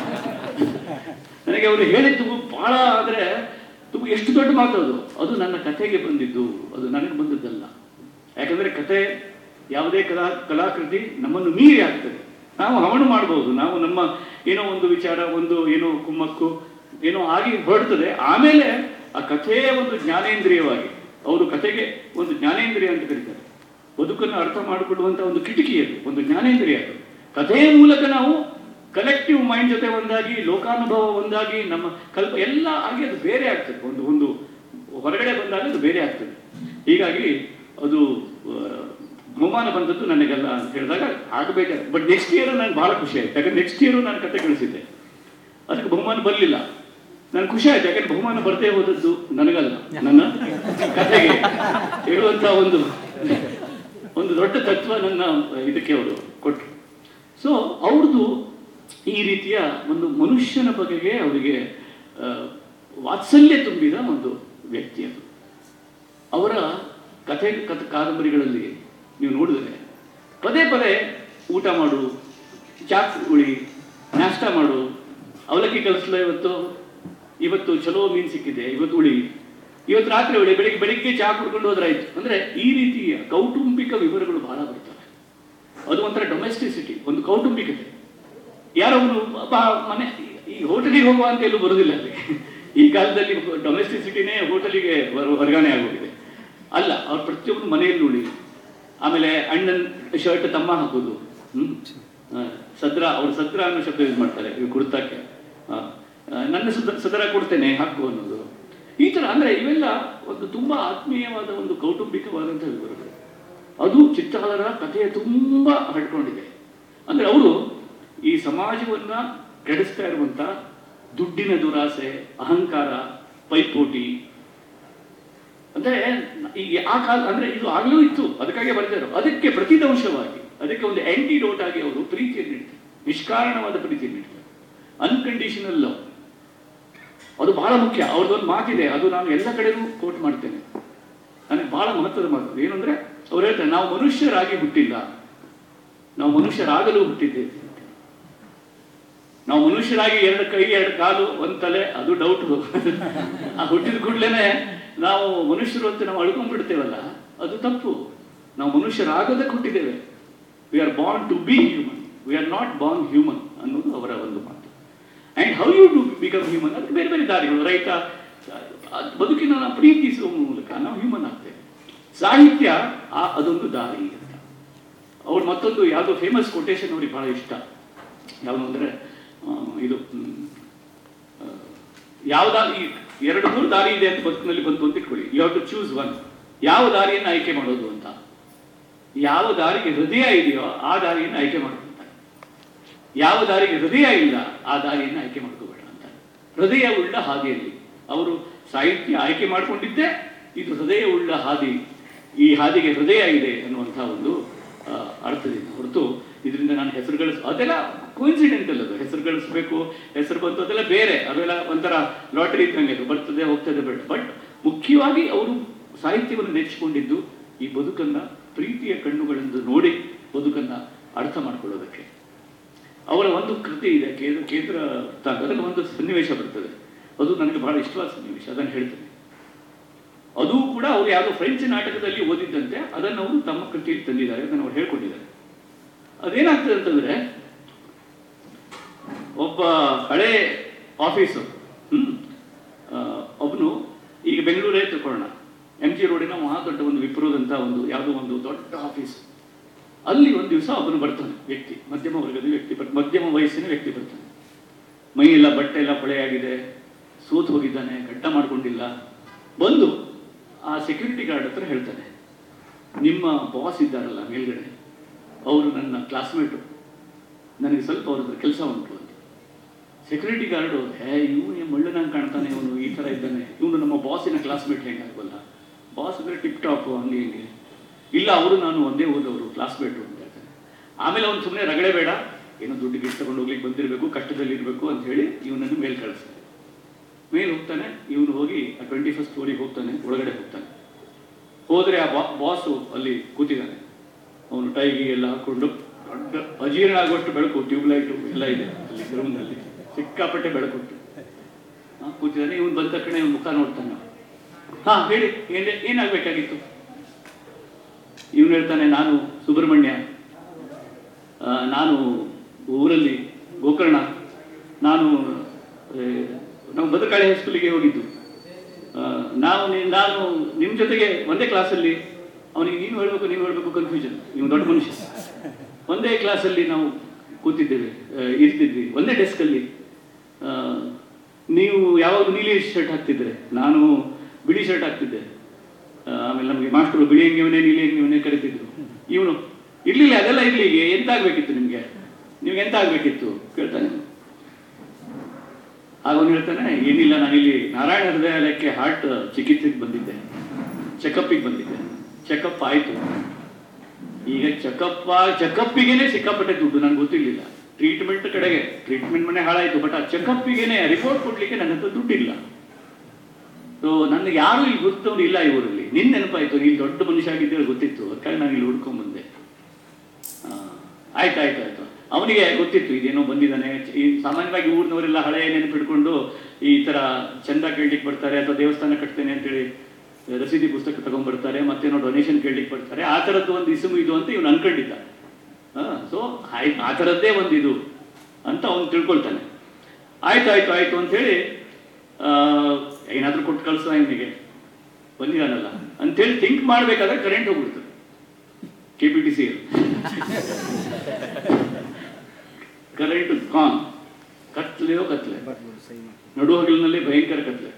ನನಗೆ ಅವರು ಹೇಳಿದ್ದು ಬಹಳ ಆದ್ರೆ ತುಂಬ ಎಷ್ಟು ದೊಡ್ಡ ಮಾತು ಅದು ಅದು ನನ್ನ ಕಥೆಗೆ ಬಂದಿದ್ದು ಅದು ನನಗೆ ಬಂದದ್ದಲ್ಲ ಯಾಕಂದ್ರೆ ಕತೆ ಯಾವುದೇ ಕಲಾ ಕಲಾಕೃತಿ ನಮ್ಮನ್ನು ಮೀರಿ ಆಗ್ತದೆ ನಾವು ಹವಣು ಮಾಡಬಹುದು ನಾವು ನಮ್ಮ ಏನೋ ಒಂದು ವಿಚಾರ ಒಂದು ಏನೋ ಕುಮ್ಮಕ್ಕು ಏನೋ ಆಗಿ ಹೊರಡ್ತದೆ ಆಮೇಲೆ ಆ ಕಥೆಯೇ ಒಂದು ಜ್ಞಾನೇಂದ್ರಿಯವಾಗಿ ಅವರು ಕಥೆಗೆ ಒಂದು ಜ್ಞಾನೇಂದ್ರಿಯ ಅಂತ ಕರೀತಾರೆ ಬದುಕನ್ನು ಅರ್ಥ ಮಾಡಿಕೊಳ್ಳುವಂತ ಒಂದು ಕಿಟಕಿ ಅದು ಒಂದು ಜ್ಞಾನೇಂದ್ರಿಯ ಅದು ಕಥೆಯ ಮೂಲಕ ನಾವು ಕಲೆಕ್ಟಿವ್ ಮೈಂಡ್ ಜೊತೆ ಒಂದಾಗಿ ಲೋಕಾನುಭವ ಒಂದಾಗಿ ನಮ್ಮ ಕಲ್ಪ ಎಲ್ಲ ಆಗಿ ಅದು ಬೇರೆ ಆಗ್ತದೆ ಒಂದು ಒಂದು ಹೊರಗಡೆ ಬಂದಾಗ ಅದು ಬೇರೆ ಆಗ್ತದೆ ಹೀಗಾಗಿ ಅದು ಆ, ಬಹುಮಾನ ಬಂದದ್ದು ನನಗೆಲ್ಲ ಅಂತ ಹೇಳಿದಾಗ ಆಗಬೇಕಾದ್ರೆ ಬಟ್ ನೆಕ್ಸ್ಟ್ ಇಯರ್ ನನಗೆ ಬಹಳ ಖುಷಿ ಆಯ್ತು ಯಾಕಂದ್ರೆ ನೆಕ್ಸ್ಟ್ ಇಯರ್ ನಾನು ಕತೆ ಕಳಿಸಿದ್ದೆ ಅದಕ್ಕೆ ಬಹುಮಾನ ಬರಲಿಲ್ಲ ನನ್ಗೆ ಖುಷಿ ಆಯ್ತು ಯಾಕಂದ್ರೆ ಬಹುಮಾನ ಬರದೇ ಹೋದದ್ದು ನನಗಲ್ಲ ನನ್ನ ಕತೆಗೆ ಹೇಳುವಂತ ಒಂದು ಒಂದು ದೊಡ್ಡ ತತ್ವ ನನ್ನ ಇದಕ್ಕೆ ಅವರು ಕೊಟ್ಟರು ಸೊ ಅವ್ರದ್ದು ಈ ರೀತಿಯ ಒಂದು ಮನುಷ್ಯನ ಬಗೆಗೆ ಅವರಿಗೆ ಆ, ವಾತ್ಸಲ್ಯ ತುಂಬಿದ ಒಂದು ವ್ಯಕ್ತಿ ಅದು ಅವರ ಕಥೆ ಕಥ ಕಾದಂಬರಿಗಳಲ್ಲಿ ನೀವು ನೋಡಿದರೆ ಪದೇ ಪದೇ ಊಟ ಮಾಡು ಚಾಕ್ ಉಳಿ ನಾಷ್ಟ ಮಾಡು ಅವಲಕ್ಕಿ ಕಲಿಸಲ ಇವತ್ತು ಇವತ್ತು ಚಲೋ ಮೀನು ಸಿಕ್ಕಿದೆ ಇವತ್ತು ಉಳಿ ಇವತ್ತು ರಾತ್ರಿ ಉಳಿ ಬೆಳಿಗ್ಗೆ ಬೆಳಿಗ್ಗೆ ಚಾ ಕುಡ್ಕೊಂಡು ಹೋದ್ರಾಯ್ತು ಅಂದ್ರೆ ಈ ರೀತಿಯ ಕೌಟುಂಬಿಕ ವಿವರಗಳು ಬಹಳ ಬರ್ತವೆ ಅದು ಒಂಥರ ಡೊಮೆಸ್ಟಿಸಿಟಿ ಒಂದು ಕೌಟುಂಬಿಕತೆ ಯಾರೋ ಒಬ್ರು ಬಾ ಮನೆ ಈ ಹೋಟೆಲಿಗೆ ಹೋಗುವ ಅಂತ ಎಲ್ಲೂ ಬರೋದಿಲ್ಲ ಅಲ್ಲಿ ಈ ಕಾಲದಲ್ಲಿ ಡೊಮೆಸ್ಟಿಸಿಟಿನೇ ಹೋಟೆಲಿಗೆ ವರ್ಗಾವಣೆ ಆಗೋಗಿದೆ ಅಲ್ಲ ಅವ್ರು ಪ್ರತಿಯೊಬ್ಬರು ಮನೆಯಲ್ಲಿ ಉಳಿ ಆಮೇಲೆ ಅಣ್ಣನ್ ಶರ್ಟ್ ತಮ್ಮ ಹಾಕೋದು ಹ್ಮ್ ಆ, ಸದ್ರ ಅವ್ರು ಸದ್ರ ಅನ್ನೋ ಶಬ್ದ ಯೂಸ್ ಮಾಡ್ತಾರೆ ಇವು ಕುರ್ತಾಕ್ಕೆ ಆ, ಆ, ನನ್ನ ಸದ ಸದರ ಕೊಡ್ತೇನೆ ಹಾಕು ಅನ್ನೋದು ಈ ತರ ಅಂದ್ರೆ ಇವೆಲ್ಲ ಒಂದು ತುಂಬಾ ಆತ್ಮೀಯವಾದ ಒಂದು ಕೌಟುಂಬಿಕವಾದಂತಹ ವಿವರಗಳು ಅದು ಚಿತ್ತಾಲರ ಕಥೆಯ ತುಂಬಾ ಹಡ್ಕೊಂಡಿದೆ ಅಂದ್ರೆ ಅವರು ಈ ಸಮಾಜವನ್ನ ಕೆಡಿಸ್ತಾ ಇರುವಂತ ದುಡ್ಡಿನ ದುರಾಸೆ ಅಹಂಕಾರ ಪೈಪೋಟಿ ಅಂದ್ರೆ ಈಗ ಆ ಕಾಲ ಅಂದ್ರೆ ಇದು ಆಗ್ಲೂ ಇತ್ತು ಅದಕ್ಕಾಗಿ ಬರ್ತಾರೆ ಅದಕ್ಕೆ ಪ್ರತಿದಂಶವಾಗಿ ಅದಕ್ಕೆ ಒಂದು ಆಂಟಿಡೋಟ್ ಆಗಿ ಅವರು ಪ್ರೀತಿಯನ್ನು ನೀಡ್ತಾರೆ ನಿಷ್ಕಾರಣವಾದ ಪ್ರೀತಿಯನ್ನು ನೀಡ್ತಾರೆ ಅನ್ಕಂಡೀಷನಲ್ ಲವ್ ಅದು ಬಹಳ ಮುಖ್ಯ ಅವ್ರದ್ದೊಂದು ಮಾತಿದೆ ಅದು ನಾನು ಎಲ್ಲ ಕಡೆನೂ ಕೋಟ್ ಮಾಡ್ತೇನೆ ನನಗೆ ಬಹಳ ಮಹತ್ವದ ಮಾತು ಏನಂದ್ರೆ ಅವ್ರು ಹೇಳ್ತಾರೆ ನಾವು ಮನುಷ್ಯರಾಗಿ ಹುಟ್ಟಿಲ್ಲ ನಾವು ಮನುಷ್ಯರಾಗಲು ಹುಟ್ಟಿದ್ದೇವೆ ನಾವು ಮನುಷ್ಯರಾಗಿ ಎರಡು ಕೈ ಎರಡು ಕಾಲು ಒಂದ್ ತಲೆ ಅದು ಡೌಟ್ ಆ ಹುಟ್ಟಿದ ಕೂಡ್ಲೇನೆ ನಾವು ಮನುಷ್ಯರು ಅಂತ ನಾವು ಅಳ್ಕೊಂಡ್ಬಿಡ್ತೇವಲ್ಲ ಅದು ತಪ್ಪು ನಾವು ಮನುಷ್ಯರಾಗೋದಕ್ಕೆ ಹುಟ್ಟಿದ್ದೇವೆ we are born to be human we are not born human ಅನ್ನೋದು ಅವರ ಒಂದು ಮಾತು and how you to become human ಅದಕ್ಕೆ ಬೇರೆ ಬೇರೆ ದಾರಿಗಳು ರೈತ ಅದ್ ಬದುಕಿನ ನಾವು ಪ್ರೀತಿಸುವ ಮೂಲಕ ನಾವು ಹ್ಯೂಮನ್ ಆಗ್ತೇವೆ ಸಾಹಿತ್ಯ ಆ ಅದೊಂದು ದಾರಿ ಅಂತ ಅವ್ರು ಮತ್ತೊಂದು ಯಾವುದೋ ಫೇಮಸ್ ಕೊಟೇಶನ್ ಅವ್ರಿಗೆ ಬಹಳ ಇಷ್ಟ ಯಾವುದು ಅಂದ್ರೆ ಆ, ಇದು ಹ್ಮ್, ಆ, ಯಾವ ದಾರಿ ಎರಡು ಮೂರು ದಾರಿ ಇದೆ ಅಂತ ಬದುಕಿನಲ್ಲಿ ಬಂತು ಅಂತ ಇಟ್ಕೊಳ್ಳಿ you have to choose one ಯಾವ ದಾರಿಯನ್ನು ಆಯ್ಕೆ ಮಾಡೋದು ಅಂತ ಯಾವ ದಾರಿಗೆ ಹೃದಯ ಇದೆಯೋ ಆ ದಾರಿಯನ್ನು ಆಯ್ಕೆ ಮಾಡೋದು ಅಂತ ಯಾವ ದಾರಿಗೆ ಹೃದಯ ಇಲ್ಲ ಆ ದಾರಿಯನ್ನು ಆಯ್ಕೆ ಮಾಡ್ಕೋಬೇಡ ಅಂತ ಹೃದಯ ಉಳ್ಳ ಹಾದಿಯಲ್ಲಿ ಅವರು ಸಾಹಿತ್ಯ ಆಯ್ಕೆ ಮಾಡಿಕೊಂಡಿದ್ದೇ ಇದು ಹೃದಯ ಉಳ್ಳ ಹಾದಿ ಈ ಹಾದಿಗೆ ಹೃದಯ ಇದೆ ಅನ್ನುವಂಥ ಒಂದು ಆ, ಅರ್ಥದಿಂದ ಹೊರತು ಇದರಿಂದ ನಾನು ಹೆಸರು ಗಳಿಸ್ ಅದೆಲ್ಲ ಕೋಇನ್ಸಿಡೆಂಟಲ್ ಅದು ಹೆಸರು ಗಳಿಸ್ಬೇಕು ಹೆಸರು ಬಂತು ಅದೆಲ್ಲ ಬೇರೆ ಅವೆಲ್ಲ ಒಂಥರ ಲಾಟರಿ ಇದ್ದಂಗೆ ಅದು ಬರ್ತದೆ ಹೋಗ್ತದೆ ಬೇಡ ಬಟ್ ಮುಖ್ಯವಾಗಿ ಅವರು ಸಾಹಿತ್ಯವನ್ನು ನೆಚ್ಚಿಕೊಂಡಿದ್ದು ಈ ಬದುಕನ್ನ ಪ್ರೀತಿಯ ಕಣ್ಣುಗಳಿಂದ ನೋಡಿ ಬದುಕನ್ನ ಅರ್ಥ ಮಾಡ್ಕೊಳ್ಳೋದಕ್ಕೆ ಅವರ ಒಂದು ಕೃತಿ ಇದೆ ಕೇಂದ್ರ ಕೇಂದ್ರ ವೃತ್ತಾಂತ. ಅದರಲ್ಲಿ ಒಂದು ಸನ್ನಿವೇಶ ಬರ್ತದೆ ಅದು ನನಗೆ ಬಹಳ ಇಷ್ಟವಾದ ಸನ್ನಿವೇಶ ಅದನ್ನು ಹೇಳ್ತೇನೆ ಅದು ಕೂಡ ಅವರು ಯಾವುದೋ ಫ್ರೆಂಚ್ ನಾಟಕದಲ್ಲಿ ಓದಿದ್ದಂತೆ ಅದನ್ನು ಅವರು ತಮ್ಮ ಕೃತಿಯಲ್ಲಿ ತಂದಿದ್ದಾರೆ ಅದನ್ನು ಅವ್ರು ಹೇಳ್ಕೊಂಡಿದ್ದಾರೆ ಅದೇನಾಗ್ತದೆ ಅಂತಂದ್ರೆ ಒಬ್ಬ ಹಳೆ ಆಫೀಸರ್ ಹ್ಮ್ ಒಬ್ಬನು ಈಗ ಬೆಂಗಳೂರೇ ತಿಳ್ಕೊಳ್ಳೋಣ ಎಂ ಜಿ ರೋಡಿನ ಮಹಾ ದೊಡ್ಡ ಒಂದು ವಿಪ್ರೋದಂತ ಒಂದು ಯಾವುದೋ ಒಂದು ದೊಡ್ಡ ಆಫೀಸ್ ಅಲ್ಲಿ ಒಂದು ದಿವಸ ಒಬ್ಬನು ಬರ್ತಾನೆ ವ್ಯಕ್ತಿ ಮಧ್ಯಮ ವರ್ಗದ ವ್ಯಕ್ತಿ ಬರ್- ಮಧ್ಯಮ ವಯಸ್ಸಿನ ವ್ಯಕ್ತಿ ಬರ್ತಾನೆ ಮೈ ಎಲ್ಲ ಬಟ್ಟೆ ಎಲ್ಲ ಕೊಳೆಯಾಗಿದೆ ಸೋತು ಹೋಗಿದ್ದಾನೆ ಗಡ್ಡ ಮಾಡ್ಕೊಂಡಿಲ್ಲ ಬಂದು ಆ ಸೆಕ್ಯೂರಿಟಿ ಗಾರ್ಡ್ ಹತ್ರ ಹೇಳ್ತಾನೆ ನಿಮ್ಮ ಬಾಸ್ ಇದ್ದಾರಲ್ಲ ಮೇಲ್ಗಡೆ ಅವರು ನನ್ನ ಕ್ಲಾಸ್ಮೇಟು ನನಗೆ ಸ್ವಲ್ಪ ಅವ್ರ ಹತ್ರ ಕೆಲಸ ಉಂಟು ಅಂತ ಸೆಕ್ಯೂರಿಟಿ ಗಾರ್ಡು ಹೇ ಇವನು ಮಳ್ಳನಂಗೆ ಕಾಣ್ತಾನೆ ಇವನು ಈ ಥರ ಇದ್ದಾನೆ ಇವನು ನಮ್ಮ ಬಾಸಿನ ಕ್ಲಾಸ್ಮೇಟ್ ಹೆಂಗಾಗಲ್ಲ ಬಾಸ್ ಅಂದರೆ ಟಿಪ್ ಟಾಪ್ ಹಂಗೆ ಹಿಂಗೆ ಇಲ್ಲ ಅವರು ನಾನು ಒಂದೇ ಓದವರು ಕ್ಲಾಸ್ಮೇಟು ಅಂತ ಹೇಳ್ತಾನೆ ಆಮೇಲೆ ಅವ್ನು ಸುಮ್ಮನೆ ರಗಳೆ ಬೇಡ ಏನೋ ದುಡ್ಡು ಗಿಟ್ಟು ತಗೊಂಡು ಹೋಗ್ಲಿಕ್ಕೆ ಬಂದಿರಬೇಕು ಕಷ್ಟದಲ್ಲಿ ಇರಬೇಕು ಅಂತ ಹೇಳಿ ಇವನನ್ನು ಮೇಲ್ ಕಳಿಸ್ತಾನೆ ಮೇಲೆ ಹೋಗ್ತಾನೆ ಇವನು ಹೋಗಿ ಆ ಟ್ವೆಂಟಿ ಫಸ್ಟ್ ಫ್ಲೋರಿಗೆ ಹೋಗ್ತಾನೆ ಒಳಗಡೆ ಹೋಗ್ತಾನೆ ಹೋದ್ರೆ ಆ ಬಾ ಬಾಸು ಅಲ್ಲಿ ಕೂತಿದ್ದಾನೆ ಅವನು ಟೈಗಿ ಎಲ್ಲ ಹಾಕೊಂಡು ದೊಡ್ಡ ಅಜೀರ್ಣ ಆಗುವಷ್ಟು ಬೆಳಕು ಟ್ಯೂಬ್ಲೈಟು ಎಲ್ಲ ಇದೆ ಅಲ್ಲಿ ರೂಮ್ನಲ್ಲಿ ಸಿಕ್ಕಾಪಟ್ಟೆ ಬೆಳಕು ಉಂಟು ಹಾ, ಕೂತಿದ್ದಾನೆ ಇವನು ಬಂದ ತಕ್ಷಣ ಇವನು ಮುಖ ನೋಡ್ತಾನೆ ಹಾ ಹೇಳಿ ಏನ್ ಏನಾಗಬೇಕಾಗಿತ್ತು ಇವನು ಹೇಳ್ತಾನೆ ನಾನು ಸುಬ್ರಹ್ಮಣ್ಯ ಆ, ನಾನು ಊರಲ್ಲಿ ಗೋಕರ್ಣ ನಾನು ಆ, ನಾವು ಭದ್ರಕಾಳಿ ಹೈಸ್ಕೂಲಿಗೆ ಹೋಗಿದ್ದು ಆ, ನಾವು ನಿ- ನಾನು ನಿಮ್ಮ ಜೊತೆಗೆ ಒಂದೇ ಕ್ಲಾಸಲ್ಲಿ ಅವನಿಗೆ ನೀನು ಹೇಳಬೇಕು ನೀವು ಹೇಳಬೇಕು ಕನ್ಫ್ಯೂಷನ್ ನೀವು ದೊಡ್ಡ ಮನುಷ್ಯ ಒಂದೇ ಕ್ಲಾಸಲ್ಲಿ ನಾವು ಕೂತಿದ್ದೇವೆ ಆ, ಇರ್ತಿದ್ವಿ ಒಂದೇ ಡೆಸ್ಕಲ್ಲಿ ನೀವು ಯಾವಾಗಲೂ ನೀಲಿ ಶರ್ಟ್ ಹಾಕ್ತಿದ್ರೆ ನಾನು ಬಿಳಿ ಶರ್ಟ್ ಹಾಕ್ತಿದ್ದೆ ಆ, ಆಮೇಲೆ ನಮಗೆ ಮಾಸ್ಟರು ಬಿಳಿ ಅಂಗಿವನೇ ನೀಲಿ ಅಂಗಿವನೇ ಕರಿತಿದ್ರು ಇವನು ಇರ್ಲಿಲ್ಲ ಅದೆಲ್ಲ ಇರ್ಲಿಗೆ ಎಂತ ಆಗ್ಬೇಕಿತ್ತು ನಿಮ್ಗೆ ನಿಮ್ಗೆ ಎಂತ ಆಗ್ಬೇಕಿತ್ತು ಕೇಳ್ತಾನೆ ಆಗ ಅವನು ಹೇಳ್ತಾನೆ ಏನಿಲ್ಲ ನಾನಿಲ್ಲಿ ನಾರಾಯಣ ಹೃದಯಾಲಯಕ್ಕೆ ಹಾರ್ಟ್ ಚಿಕಿತ್ಸೆಗೆ ಬಂದಿದ್ದೆ ಚೆಕಪ್ಪಿಗೆ ಬಂದಿದ್ದೆ ಚೆಕಪ್ ಆಯ್ತು ಈಗ ಚೆಕಪ್ ಚೆಕಪ್ಪಿಗೆನೆ ಸಿಕ್ಕಾಪಟ್ಟೆ ದುಡ್ಡು ನನಗೆ ಗೊತ್ತಿರ್ಲಿಲ್ಲ ಟ್ರೀಟ್ಮೆಂಟ್ ಕಡೆಗೆ ಟ್ರೀಟ್ಮೆಂಟ್ ಮನೆ ಹಾಳಾಯ್ತು ಬಟ್ ಆ ಚೆಕಪ್ಪಿಗೆನೆ ರಿಪೋರ್ಟ್ ಕೊಡ್ಲಿಕ್ಕೆ ನನ್ನ ಹತ್ರ ದುಡ್ಡಿಲ್ಲ ಸೊ ನನಗೆ ಯಾರು ಇಲ್ಲಿ ಗೊತ್ತವ್ರು ಇಲ್ಲ ಈ ಊರಲ್ಲಿ ನಿನ್ ನೆನಪಾಯ್ತು ನೀನು ದೊಡ್ಡ ಮನುಷ್ಯ ಆಗಿದ್ದೇವೆ ಗೊತ್ತಿತ್ತು ಅದಕ್ಕಾಗಿ ನಾನು ಇಲ್ಲಿ ಹುಡ್ಕೊಂಡ್ ಬಂದೆ ಆ, ಆಯ್ತು ಆಯ್ತು ಆಯ್ತು ಅವನಿಗೆ ಗೊತ್ತಿತ್ತು ಇದೇನೋ ಬಂದಿದ್ದಾನೆ ಈ ಸಾಮಾನ್ಯವಾಗಿ ಊರಿನವರೆಲ್ಲ ಹಳೆಯ ನೆನಪಿಟ್ಕೊಂಡು ಈ ತರ ಚಂದ ಕೇಳ್ಲಿಕ್ಕೆ ಬರ್ತಾರೆ ಅಥವಾ ದೇವಸ್ಥಾನ ಕಟ್ತೇನೆ ಅಂತೇಳಿ ರಸೀದಿ ಪುಸ್ತಕ ತಗೊಂಡ್ಬರ್ತಾರೆ ಮತ್ತೇನೋ ಡೊನೇಷನ್ ಕೇಳ್ಲಿಕ್ಕೆ ಬರ್ತಾರೆ ಆ ಥರದ್ದು ಒಂದು ಇಸುಮು ಇದು ಅಂತ ಇವನು ಅನ್ಕೊಂಡಿದ್ದ ಸೊ ಆ ಥರದ್ದೇ ಒಂದು ಇದು ಅಂತ ಅವನು ತಿಳ್ಕೊಳ್ತಾನೆ ಆಯ್ತು ಆಯ್ತು ಆಯ್ತು ಅಂತ ಹೇಳಿ ಏನಾದ್ರೂ ಕೊಟ್ಟು ಕಳ್ಸ ಇವನಿಗೆ ಬಂದಿದ್ದಾನಲ್ಲ ಅಂತೇಳಿ ಥಿಂಕ್ ಮಾಡ್ಬೇಕಾದ್ರೆ ಕರೆಂಟ್ ಹೋಗ್ಬಿಡ್ತದೆ K P T C current ಕಾನ್ ಕತ್ಲೆಯೋ ಕತ್ಲೆ ನಡು ಹಗಲಿನಲ್ಲಿ ಭಯಂಕರ ಕತ್ಲೆ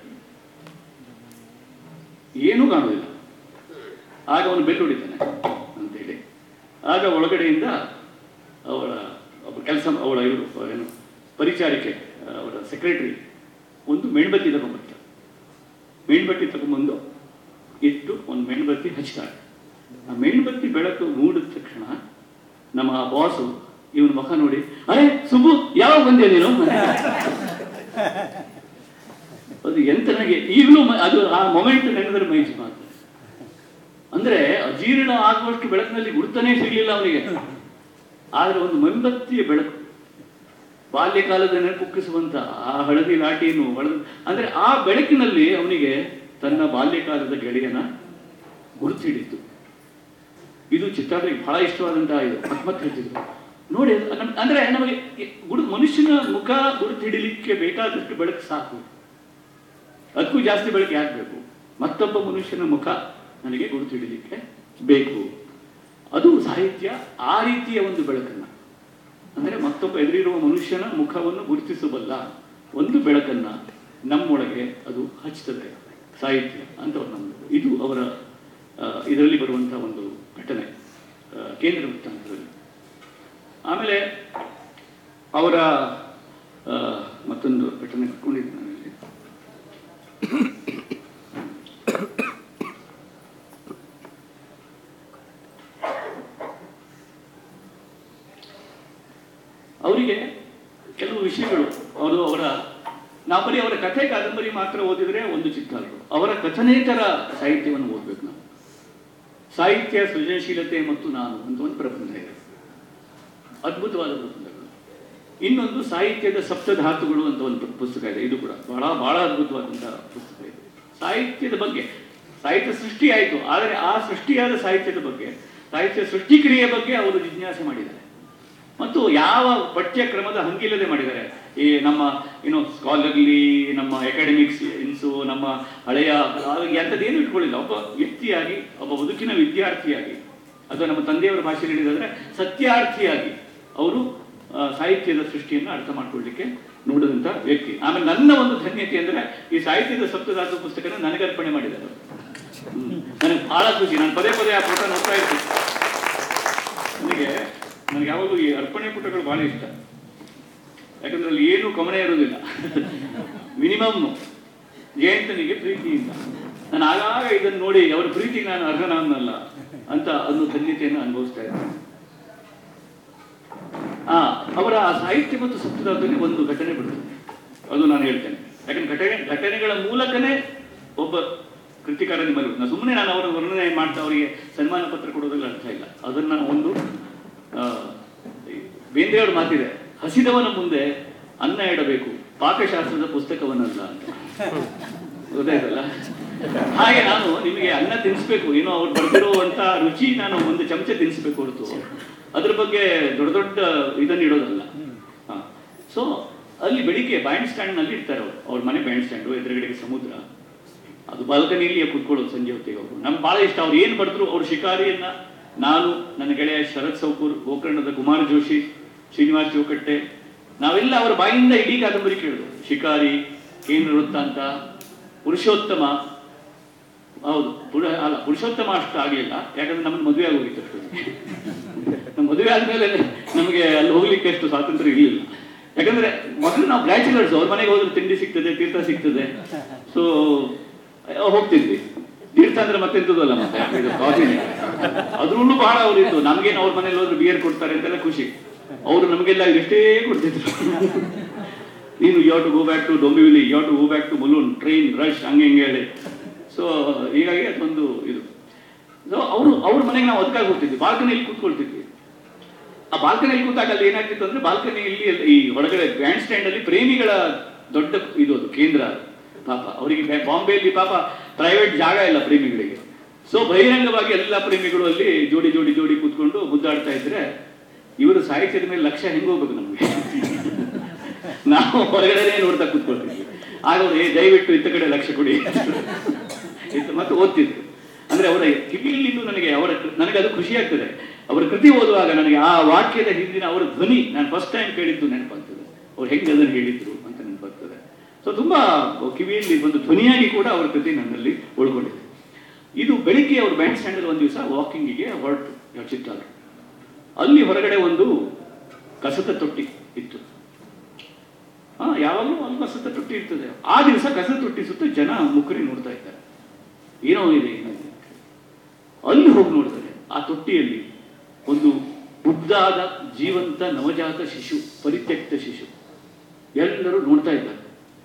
ಏನೂ ಕಾಣುವುದಿಲ್ಲ ಆಗ ಅವನು ಬೆಲ್ ಹೊಡಿತಾನೆ ಅಂತೇಳಿ ಆಗ ಒಳಗಡೆಯಿಂದ ಅವಳ ಒಬ್ಬ ಕೆಲಸ ಅವಳ ಇವರು ಏನು ಪರಿಚಾರಿಕೆ ಅವರ ಸೆಕ್ರೆಟರಿ ಒಂದು ಮೆಣಬತ್ತಿ ತಗೊಂಡ್ಬರ್ತಾರೆ ಮೇಣ್ಬತ್ತಿ ತಗೊಂಡ್ಬಂದು ಇಟ್ಟು ಒಂದು ಮೇಣ್ಬತ್ತಿ ಹಚ್ತಾರೆ ಆ ಮೇಣ್ಬತ್ತಿ ಬೆಳಕು ಮೂಡಿದ ತಕ್ಷಣ ನಮ್ಮ ಬಾಸು ಇವನ ಮುಖ ನೋಡಿ ಅರೆ ಸುಬ್ಬು ಯಾವಾಗ ಬಂದೆ ನೀನು ಅದು ಎಂತ ನನಗೆ ಈಗಲೂ ಮ- ಅದು ಆ ಮೊಮೆಂಟ್ ನೆನೆದ್ರೆ ಮೈ ಮಾತು ಅಂದ್ರೆ ಅಜೀರ್ಣ ಆಗುವಷ್ಟು ಬೆಳಕಿನಲ್ಲಿ ಗುರುತನೇ ಸಿಗ್ಲಿಲ್ಲ ಅವನಿಗೆ ಆದ್ರೆ ಒಂದು ಮೊಂಬತ್ತಿಯ ಬೆಳಕು ಬಾಲ್ಯಕಾಲದ ನೆನಪುಕ್ಕಿಸುವಂತ ಆ ಹಳದಿ ಲಾಟಿಯನ್ನು ಹೊಳೆದು ಅಂದ್ರೆ ಆ ಬೆಳಕಿನಲ್ಲಿ ಅವನಿಗೆ ತನ್ನ ಬಾಲ್ಯಕಾಲದ ಗೆಳೆಯನ ಗುರುತು ಹಿಡಿತು ಇದು ಚಿತ್ತಾರಿಗೆ ಬಹಳ ಇಷ್ಟವಾದಂತಹ ಇದು ಮತ್ ಮತ್ತೆ ಹೇಳ್ತಿದ್ರು ನೋಡಿ ಅದು ನಮ್- ಅಂದ್ರೆ ನಮಗೆ ಈ ಗುರು ಮನುಷ್ಯನ ಮುಖ ಗುರುತು ಹಿಡಿಲಿಕ್ಕೆ ಬೇಕಾದಷ್ಟು ಬೆಳಕು ಸಾಕು ಅದಕ್ಕೂ ಜಾಸ್ತಿ ಬೆಳಕು ಯಾಕೆ ಬೇಕು ಮತ್ತೊಬ್ಬ ಮನುಷ್ಯನ ಮುಖ ನನಗೆ ಗುರುತು ಹಿಡಿಲಿಕ್ಕೆ ಬೇಕು ಅದು ಸಾಹಿತ್ಯ ಆ ರೀತಿಯ ಒಂದು ಬೆಳಕನ್ನ ಅಂದ್ರೆ ಮತ್ತೊಬ್ಬ ಎದುರಿರುವ ಮನುಷ್ಯನ ಮುಖವನ್ನು ಗುರುತಿಸಬಲ್ಲ ಒಂದು ಬೆಳಕನ್ನ ನಮ್ಮೊಳಗೆ ಅದು ಹಚ್ಚುತ್ತದೆ ಸಾಹಿತ್ಯ ಅಂತ ಅವ್ರು ನಂಬಿದ್ರು ಇದು ಅವರ ಆ, ಇದರಲ್ಲಿ ಬರುವಂತಹ ಒಂದು ಘಟನೆ ಆ, ಕೇಂದ್ರ ವೃತ್ತಾಂತದಲ್ಲಿ ಆಮೇಲೆ ಅವರ ಆ, ಮತ್ತೊಂದು ಘಟನೆ ಕಟ್ಕೊಂಡಿದ್ದೆ ನಾನಲ್ಲಿ ನಾವು ಬರೀ ಅವರ ಕಥೆ ಕಾದಂಬರಿ ಮಾತ್ರ ಓದಿದ್ರೆ ಒಂದು ಚಿತ್ತಾಲರು ಅವರ ಕಥನೇತರ ಸಾಹಿತ್ಯವನ್ನು ಓದ್ಬೇಕು ನಾವು ಸಾಹಿತ್ಯ ಸೃಜನಶೀಲತೆ ಮತ್ತು ನಾನು ಅಂತ ಒಂದು ಪ್ರಬಂಧ ಇದೆ ಅದ್ಭುತವಾದ ಪ್ರಬಂಧಗಳು ಇನ್ನೊಂದು ಸಾಹಿತ್ಯದ ಸಪ್ತಧಾತುಗಳು ಅಂತ ಒಂದು ಪುಸ್ತಕ ಇದೆ ಇದು ಕೂಡ ಬಹಳ ಬಹಳ ಅದ್ಭುತವಾದಂತಹ ಪುಸ್ತಕ ಇದೆ ಸಾಹಿತ್ಯದ ಬಗ್ಗೆ ಸಾಹಿತ್ಯ ಸೃಷ್ಟಿ ಆಯಿತು ಆದರೆ ಆ ಸೃಷ್ಟಿಯಾದ ಸಾಹಿತ್ಯದ ಬಗ್ಗೆ ಸಾಹಿತ್ಯ ಸೃಷ್ಟಿಕ್ರಿಯೆ ಬಗ್ಗೆ ಅವರು ಜಿಜ್ಞಾಸೆ ಮಾಡಿದ್ದಾರೆ ಮತ್ತು ಯಾವ ಪಠ್ಯಕ್ರಮದ ಹಂಗಿಲ್ಲದೆ ಮಾಡಿದ್ದಾರೆ ಈ ನಮ್ಮ ಏನು ಸ್ಕಾಲರ್ಲಿ ನಮ್ಮ ಅಕಾಡೆಮಿಕ್ಸ್ ಇನ್ಸು ನಮ್ಮ ಹಳೆಯ ಎಂಥದ್ದೇನು ಇಟ್ಕೊಳ್ಳಿಲ್ಲ ಒಬ್ಬ ವ್ಯಕ್ತಿಯಾಗಿ ಒಬ್ಬ ಬದುಕಿನ ವಿದ್ಯಾರ್ಥಿಯಾಗಿ ಅಥವಾ ನಮ್ಮ ತಂದೆಯವರ ಭಾಷೆಯಲ್ಲಿ ಹೇಳಿದ್ರೆ ಸತ್ಯಾರ್ಥಿಯಾಗಿ ಅವರು ಆ, ಸಾಹಿತ್ಯದ ಸೃಷ್ಟಿಯನ್ನು ಅರ್ಥ ಮಾಡ್ಕೊಳ್ಳಿಕ್ಕೆ ನೋಡಿದಂಥ ವ್ಯಕ್ತಿ ಆಮೇಲೆ ನನ್ನ ಒಂದು ಧನ್ಯತೆ ಅಂದ್ರೆ ಈ ಸಾಹಿತ್ಯದ ಸಪ್ತಧಾತು ಪುಸ್ತಕನ ನನಗೆ ಅರ್ಪಣೆ ಮಾಡಿದ್ದಾರೆ ಅವರು. ಹ್ಮ್. ನನಗೆ ಬಹಳ ಖುಷಿ ನಾನು ಪದೇ ಪದೇ ಆ ಪುಟ ನೋಡ್ತಾ ಇರ್ತೀನಿ ನನಗೆ ನನಗೆ ಯಾವಾಗಲೂ ಈ ಅರ್ಪಣೆ ಪುಟಗಳು ಬಹಳ ಇಷ್ಟ ಯಾಕಂದ್ರೆ ಅಲ್ಲಿ ಏನು ಗಮನ ಇರೋದಿಲ್ಲ ಮಿನಿಮಮ್ ಜಯಂತನಿಗೆ ಪ್ರೀತಿಯಿಂದ ನಾನು ಆಗಾಗ ಇದನ್ನು ನೋಡಿ ಅವರ ಪ್ರೀತಿಗೆ ನಾನು ಅರ್ಹನಲ್ಲ ಅಂತ ಒಂದು ಧನ್ಯತೆಯನ್ನು ಅನುಭವಿಸ್ತಾ ಇದ್ದೇನೆ ಆ ಅವರ ಆ ಸಾಹಿತ್ಯ ಮತ್ತು ಸಪ್ತಧಾತುವಿಗೆ ಒಂದು ಘಟನೆ ಬರ್ತದೆ ಅದು ನಾನು ಹೇಳ್ತೇನೆ ಯಾಕಂದ್ರೆ ಘಟನೆ ಘಟನೆಗಳ ಮೂಲಕನೇ ಒಬ್ಬ ಕೃತಿಕಾರ ನಿಮ್ಮಲ್ಲಿ ನಾನು ಸುಮ್ಮನೆ ನಾನು ಅವರ ವರ್ಣನೆ ಮಾಡ್ತಾ ಅವರಿಗೆ ಸನ್ಮಾನ ಪತ್ರ ಕೊಡೋದ್ರಲ್ಲಿ ಅರ್ಥ ಇಲ್ಲ ಅದನ್ನ ಒಂದು ಆ, ಈ ಬೇಂದ್ರೆಯವ್ರ ಮಾತಿದೆ ಹಸಿದವನ ಮುಂದೆ ಅನ್ನ ಇಡಬೇಕು ಪಾಕಶಾಸ್ತ್ರದ ಪುಸ್ತಕವನ್ನಲ್ಲ ಅಂತ ಗೊತ್ತಾಯ್ತಲ್ಲ ಹಾಗೆ ನಾನು ನಿಮಗೆ ಅನ್ನ ತಿನ್ನಿಸ್ಬೇಕು ಏನೋ ಅವ್ರು ಬರ್ತಿರುವಂತ ರುಚಿ ನಾನು ಒಂದು ಚಮಚ ತಿನ್ನಿಸ್ಬೇಕು ಹೊರತು ಅದ್ರ ಬಗ್ಗೆ ದೊಡ್ಡ ದೊಡ್ಡ ಇದನ್ನ ಇಡೋದಲ್ಲ ಸೊ ಅಲ್ಲಿ ಬೆಳಿಗ್ಗೆ ಬ್ಯಾಂಡ್ ಸ್ಟ್ಯಾಂಡ್ ನಲ್ಲಿ ಇರ್ತಾರೆ ಅವರು ಅವ್ರ ಮನೆ ಬ್ಯಾಂಡ್ ಸ್ಟ್ಯಾಂಡು ಎದುರುಗಡೆಗೆ ಸಮುದ್ರ ಅದು ಬಾಲ್ಕನಿಯಲ್ಲಿ ಕುತ್ಕೊಳ್ಳೋದು ಸಂಜೆ ಹೊತ್ತಿಗೆ ಅವರು ನಮ್ಗೆ ಬಹಳ ಇಷ್ಟ ಅವ್ರು ಏನು ಬರೆದ್ರು ಅವ್ರ ಶಿಕಾರಿಯನ್ನ ನಾನು ನನ್ನ ಗೆಳೆಯ ಶರತ್ ಸೌಕೂರ್ ಗೋಕರ್ಣದ ಕುಮಾರ್ ಜೋಶಿ ಶ್ರೀನಿವಾಸ್ ಚೌಕಟ್ಟೆ ನಾವೆಲ್ಲ ಅವರ ಬಾಯಿಂದ ಇಡೀ ಕಾದಂಬರಿ ಕೇಳಿದ್ರು ಶಿಕಾರಿ ಕೇಂದ್ರ ವೃತ್ತಾಂತ ಪುರುಷೋತ್ತಮ ಹೌದು ಪುರ ಅಲ್ಲ ಪುರುಷೋತ್ತಮ ಅಷ್ಟು ಆಗಲಿಲ್ಲ ಯಾಕಂದ್ರೆ ನಮ್ಮನ್ನು ಮದುವೆ ಆಗೋಗಿತ್ತು ಅಷ್ಟೊತ್ತಿಗೆ ನಮ್ಮ ಮದುವೆ ಆದ್ಮೇಲೆ ನಮಗೆ ಅಲ್ಲಿ ಹೋಗ್ಲಿಕ್ಕೆ ಅಷ್ಟು ಸ್ವಾತಂತ್ರ್ಯ ಇರಲಿಲ್ಲ ಯಾಕಂದ್ರೆ ಮೊದಲು ನಾವು ಬ್ಯಾಚುಲರ್ಸ್ ಅವ್ರ ಮನೆಗೆ ಹೋದ್ರೆ ತಿಂಡಿ ಸಿಗ್ತದೆ ತೀರ್ಥ ಸಿಗ್ತದೆ ಸೊ ಹೋಗ್ತಿದ್ವಿ ತೀರ್ಥ ಅಂದ್ರೆ ಮತ್ತೆಂತದಲ್ಲ ಮತ್ತೆ ಇದು ಕಾಫಿನೇ ಅದ್ರಲ್ಲೂ ಬಹಳ ಅವರಿತ್ತು ನಮ್ಗೇನು ಅವ್ರ ಮನೇಲಿ ಹೋದ್ರೆ ಬಿಯರ್ ಕೊಡ್ತಾರೆ ಅಂತೆಲ್ಲ ಖುಷಿ ಅವರು ನಮಗೆಲ್ಲ ಎಷ್ಟೇ ಕೊಡ್ತಿದ್ರು ನೀನು you to go back to Dombivli you to go back to balloon train rush ಹಂಗೆ ಹಿಂಗೆ ಹೇಳಿ ಸೊ ಹೀಗಾಗಿ ಅದೊಂದು ಇದು ಸೊ ಅವರು ಅವ್ರ ಮನೆಗೆ ನಾವು ಅದಕ್ಕಾಗಿ ಹೋಗ್ತಿದ್ವಿ ಬಾಲ್ಕನಿಯಲ್ಲಿ ಕೂತ್ಕೊಳ್ತಿದ್ವಿ ಆ ಬಾಲ್ಕನಿಯಲ್ಲಿ ಕೂತಾಗ ಅಲ್ಲಿ ಏನಾಗ್ತಿತ್ತು ಅಂದ್ರೆ ಬಾಲ್ಕನಿಯಲ್ಲಿ ಈ ಹೊರಗಡೆ ಬ್ಯಾಂಡ್ ಸ್ಟ್ಯಾಂಡ್ ಅಲ್ಲಿ ಪ್ರೇಮಿಗಳ ದೊಡ್ಡ ಇದು ಅದು ಕೇಂದ್ರ ಅದು. ಪಾಪ ಅವರಿಗೆ ಬಾಂಬೆಯಲ್ಲಿ ಪಾಪ ಪ್ರೈವೇಟ್ ಜಾಗ ಇಲ್ಲ ಪ್ರೇಮಿಗಳಿಗೆ ಸೊ ಬಹಿರಂಗವಾಗಿ ಎಲ್ಲ ಪ್ರೇಮಿಗಳು ಅಲ್ಲಿ ಜೋಡಿ ಜೋಡಿ ಜೋಡಿ ಕೂತ್ಕೊಂಡು ಮುದ್ದಾಡ್ತಾ ಇದ್ರೆ ಇವರು ಸಾಹಿತ್ಯದ ಮೇಲೆ ಲಕ್ಷ್ಯ ಹೆಂಗ್ ಹೋಗ್ಬೇಕು ನಮ್ಗೆ ನಾವು ಹೊರಗಡೆ ನೋಡ್ತಾ ಕೂತ್ಕೊಳ್ತೀವಿ ಆಗ ಅವ್ರು ಏ ದಯವಿಟ್ಟು ಇತ್ತ ಕಡೆ ಲಕ್ಷ್ಯ ಕೊಡಿ ಇತ್ತು ಮತ್ತೆ ಓದ್ತಿದ್ರು ಅಂದ್ರೆ ಅವರ ಕಿವಿಯಲ್ಲಿ ಇನ್ನೂ ನನಗೆ ಅವರ ನನಗೆ ಅದು ಖುಷಿ ಆಗ್ತದೆ ಅವರ ಕೃತಿ ಓದುವಾಗ ನನಗೆ ಆ ವಾಕ್ಯದ ಹಿಂದಿನ ಅವರ ಧ್ವನಿ ನಾನು ಫಸ್ಟ್ ಟೈಮ್ ಕೇಳಿದ್ದು ನೆನಪಾಗ್ತದೆ ಅವ್ರು ಹೆಂಗೆ ಅದನ್ನು ಹೇಳಿದ್ರು ಅಂತ ನೆನಪಾಗ್ತದೆ ಸೊ ತುಂಬಾ ಕಿವಿಯಲ್ಲಿ ಒಂದು ಧ್ವನಿಯಾಗಿ ಕೂಡ ಅವರ ಕೃತಿ ನನ್ನಲ್ಲಿ ಉಳ್ಕೊಂಡಿದೆ ಇದು ಬೆಳಿಗ್ಗೆ ಅವರು ಬ್ಯಾಂಡ್ ಸ್ಟ್ಯಾಂಡಲ್ಲಿ ಒಂದು ದಿವಸ ವಾಕಿಂಗಿಗೆ ಹೊರಟು ಚಿತ್ತಾರ ಅಲ್ಲಿ ಹೊರಗಡೆ ಒಂದು ಕಸದ ತೊಟ್ಟಿ ಇತ್ತು ಹಾ ಯಾವಾಗಲೂ ಅಲ್ಲಿ ಕಸದ ತೊಟ್ಟಿ ಇರ್ತದೆ ಆ ದಿವಸ ಕಸದ ತೊಟ್ಟಿ ಸುತ್ತ ಜನ ಮುಖರಿ ನೋಡ್ತಾ ಇದ್ದಾರೆ ಏನೋ ಇದೆ ಏನೋ ಇದೆ ಅಂತ. ಅಲ್ಲಿ ಹೋಗಿ ನೋಡ್ತಾರೆ ಆ ತೊಟ್ಟಿಯಲ್ಲಿ ಒಂದು ಮುಗ್ಧಾದ ಜೀವಂತ ನವಜಾತ ಶಿಶು ಪರಿತ್ಯಕ್ತ ಶಿಶು ಎಲ್ಲರೂ ನೋಡ್ತಾ ಇದ್ದಾರೆ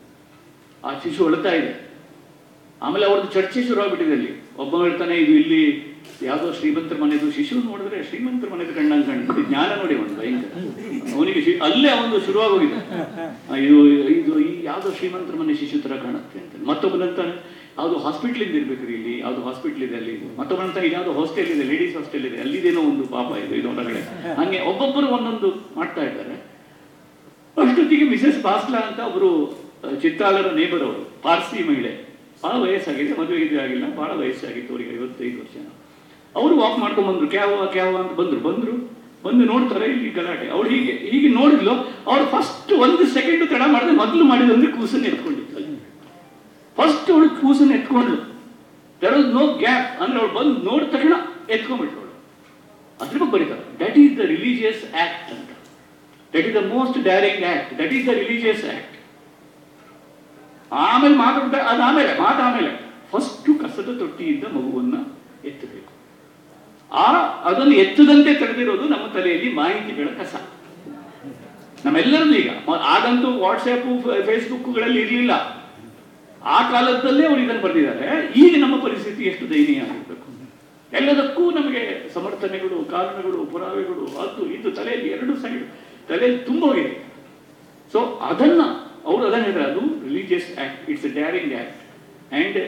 ಆ ಶಿಶು ಅಳ್ತಾ ಇದೆ ಆಮೇಲೆ ಅವ್ರದ್ದು ಚರ್ಚೆ ಶುರು ಆಗ್ಬಿಟ್ಟಿದೆ ಅಲ್ಲಿ ಒಬ್ಬ ಹೇಳ್ತಾನೆ ಇದು ಇಲ್ಲಿ ಯಾವುದೋ ಶ್ರೀಮಂತರ ಮನೆದು ಶಿಶು ನೋಡಿದ್ರೆ ಶ್ರೀಮಂತರ ಮನೆದು ಕಣ್ಣಂಗೆ ಕಾಣ್ತದೆ ಜ್ಞಾನ ನೋಡಿ ಅವನು ಭಯಂಕರ ಅವನಿಗೆ ಶಿ- ಅಲ್ಲೇ ಅವನು ಶುರುವಾಗೋಗಿದೆ ಆ, ಇದು ಇದು ಈ ಯಾವುದೋ ಶ್ರೀಮಂತರ ಮನೆ ಶಿಶು ತರ ಕಾಣುತ್ತೆ ಅಂತ ಮತ್ತೊಬ್ಬನಂತಾನೆ ಯಾವುದು ಹಾಸ್ಪಿಟ್ಲಿಂದ ಇರ್ಬೇಕ್ರಿ ಇಲ್ಲಿ ಯಾವುದು ಹಾಸ್ಪಿಟ್ಲ್ ಇದೆ ಅಲ್ಲಿ ಇದು ಮತ್ತೊಬ್ಬನಂತ ಇದು ಯಾವುದು ಹಾಸ್ಟೆಲ್ ಇದೆ ಲೇಡೀಸ್ ಹಾಸ್ಟೆಲ್ ಇದೆ ಅಲ್ಲಿದೇನೋ ಒಂದು ಪಾಪ ಇದೆ ಇದು ಹೊರಗಡೆ ಹಂಗೆ ಒಬ್ಬೊಬ್ಬರು ಒಂದೊಂದು ಮಾಡ್ತಾ ಇದ್ದಾರೆ ಅಷ್ಟೊತ್ತಿಗೆ ಮಿಸೆಸ್ ಬಾಸ್ಲಾ ಅಂತ ಒಬ್ಬರು ಚಿತ್ತಾಲರ ನೇಬರ್ ಅವರು ಪಾರ್ಸಿ ಮಹಿಳೆ ಬಹಳ ವಯಸ್ಸಾಗಿದೆ ಮದುವೆ ಗಿದುವೆ ಆಗಿಲ್ಲ ಬಹಳ ವಯಸ್ಸಾಗಿತ್ತು ಅವರಿಗೆ ಐವತ್ತೈದು ವರ್ಷ ಅವರು ವಾಕ್ ಮಾಡ್ಕೊಂಡ್ ಬಂದ್ರು ಕ್ಯಾವ ಕ್ಯಾವ ಅಂತ ಬಂದ್ರು ಬಂದ್ರು ಬಂದು ನೋಡ್ತಾರೆ ಇಲ್ಲಿ ಗಲಾಟೆ ಅವ್ರು ಹೀಗೆ ಹೀಗೆ ನೋಡಿದ್ಲು ಅವ್ರು ಫಸ್ಟ್ ಒಂದು ಸೆಕೆಂಡ್ ತಡ ಮಾಡಿದ್ರೆ ಮೊದಲು ಮಾಡಿದಂದ್ರೆ ಕೂಸನ್ನು ಎತ್ಕೊಂಡಿತ್ತು ಫಸ್ಟ್ ಅವಳು ಕೂಸನ್ನು ಎತ್ಕೊಂಡ್ಲು ದರ್ ವಾಸ್ ನೋ ಗ್ಯಾಪ್ ಅಂದ್ರೆ ಅವಳು ಬಂದು ನೋಡಿದ ತಕ್ಷಣ ಎತ್ಕೊಂಡ್ಬಿಟ್ಲು ಅವಳು ಅದ್ರ ಬಗ್ಗೆ ಬರೀತಾರೆ that is the religious act ಅಂತ that is the most daring act that is the religious act ಆಮೇಲೆ ಮಾತಾಡ್ತಾ ಅದಾಮೇಲೆ ಮಾತಾಮೇಲೆ ಫಸ್ಟ್ ಕಸದ ತೊಟ್ಟಿಯಿಂದ ಮಗುವನ್ನ ಎತ್ತಬೇಕು ಆ ಅದನ್ನು ಎತ್ತದಂತೆ ತಡೆದಿರೋದು ನಮ್ಮ ತಲೆಯಲ್ಲಿ ಮಾಹಿತಿಗಳ ಕಸ ನಮ್ಮೆಲ್ಲರಲ್ಲೂ ಈಗ ಮ- ಆಗಂತೂ ವಾಟ್ಸ್ಆ್ಯಪು ಫೇಸ್ಬುಕ್ಗಳಲ್ಲಿ ಇರಲಿಲ್ಲ ಆ ಕಾಲದಲ್ಲೇ ಅವರು ಇದನ್ನು ಬರೆದಿದ್ದಾರೆ ಈಗ ನಮ್ಮ ಪರಿಸ್ಥಿತಿ ಎಷ್ಟು ದಯನೀಯ ಆಗಿರಬೇಕು ಎಲ್ಲದಕ್ಕೂ ನಮಗೆ ಸಮರ್ಥನೆಗಳು ಕಾರಣಗಳು ಪುರಾವೆಗಳು ಅದು ಇದು ತಲೆಯಲ್ಲಿ ಎರಡು ಸೈಡ್ ತಲೆಯಲ್ಲಿ ತುಂಬೋಗಿದೆ ಸೊ ಅದನ್ನ ಅವರು ಅದನ್ನ ಹೇಳಿದ್ರೆ ಅದು religious act it's a daring act and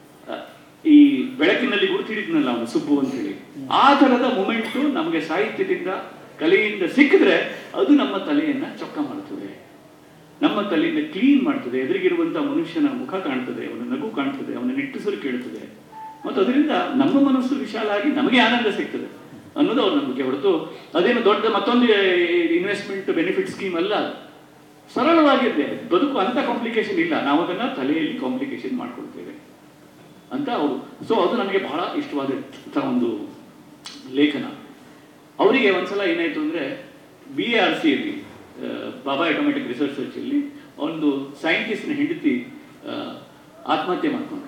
ಈ ಬೆಳಕಿನಲ್ಲಿ ಗುರುತಿಡಿದ್ನಲ್ಲ ಅವನು ಸುಬ್ಬು ಅಂತ ಹೇಳಿ ಆ ತರದ ಮೂಮೆಂಟು ನಮಗೆ ಸಾಹಿತ್ಯದಿಂದ ಕಲೆಯಿಂದ ಸಿಕ್ಕಿದ್ರೆ ಅದು ನಮ್ಮ ತಲೆಯನ್ನ ಚೊಕ್ಕ ಮಾಡ್ತದೆ ನಮ್ಮ ತಲೆಯಿಂದ ಕ್ಲೀನ್ ಮಾಡ್ತದೆ ಎದುರಿಗಿರುವಂತ ಮನುಷ್ಯನ ಮುಖ ಕಾಣ್ತದೆ ಅವನ ನಗು ಕಾಣ್ತದೆ ಅವನ ನಿಟ್ಟುಸಿರು ಕೇಳ್ತದೆ ಮತ್ತು ಅದರಿಂದ ನಮ್ಮ ಮನಸ್ಸು ವಿಶಾಲ ಆಗಿ ನಮಗೆ ಆನಂದ ಸಿಗ್ತದೆ ಅನ್ನೋದು ಅವ್ರ ನಂಬಿಕೆ ಹೊರತು ಅದೇನು ದೊಡ್ಡ ಮತ್ತೊಂದು ಇನ್ವೆಸ್ಟ್ಮೆಂಟ್ ಬೆನಿಫಿಟ್ ಸ್ಕೀಮ್ ಅಲ್ಲ ಅದು. ಸರಳವಾಗಿದೆ ಬದುಕು ಅಂತ ಕಾಂಪ್ಲಿಕೇಶನ್ ಇಲ್ಲ ನಾವು ಅದನ್ನ ತಲೆಯಲ್ಲಿ ಕಾಂಪ್ಲಿಕೇಶನ್ ಮಾಡ್ಕೊಳ್ತೇವೆ ಅಂತ ಅವರು ಸೊ ಅದು ನನಗೆ ಬಹಳ ಇಷ್ಟವಾದ ಒಂದು ಲೇಖನ ಅವರಿಗೆ ಒಂದ್ಸಲ ಏನಾಯ್ತು ಅಂದ್ರೆ ಬಿ ಎ ಆರ್ ಸಿಯಲ್ಲಿ ಬಾಬಾ ಆಟೋಮೆಟಿಕ್ ರಿಸರ್ಚ್ ಸರ್ಚಲ್ಲಿ ಒಂದು ಸೈಂಟಿಸ್ಟ್ನ ಹೆಂಡತಿ ಆ, ಆತ್ಮಹತ್ಯೆ ಮಾಡ್ಕೊಂಡ್ರು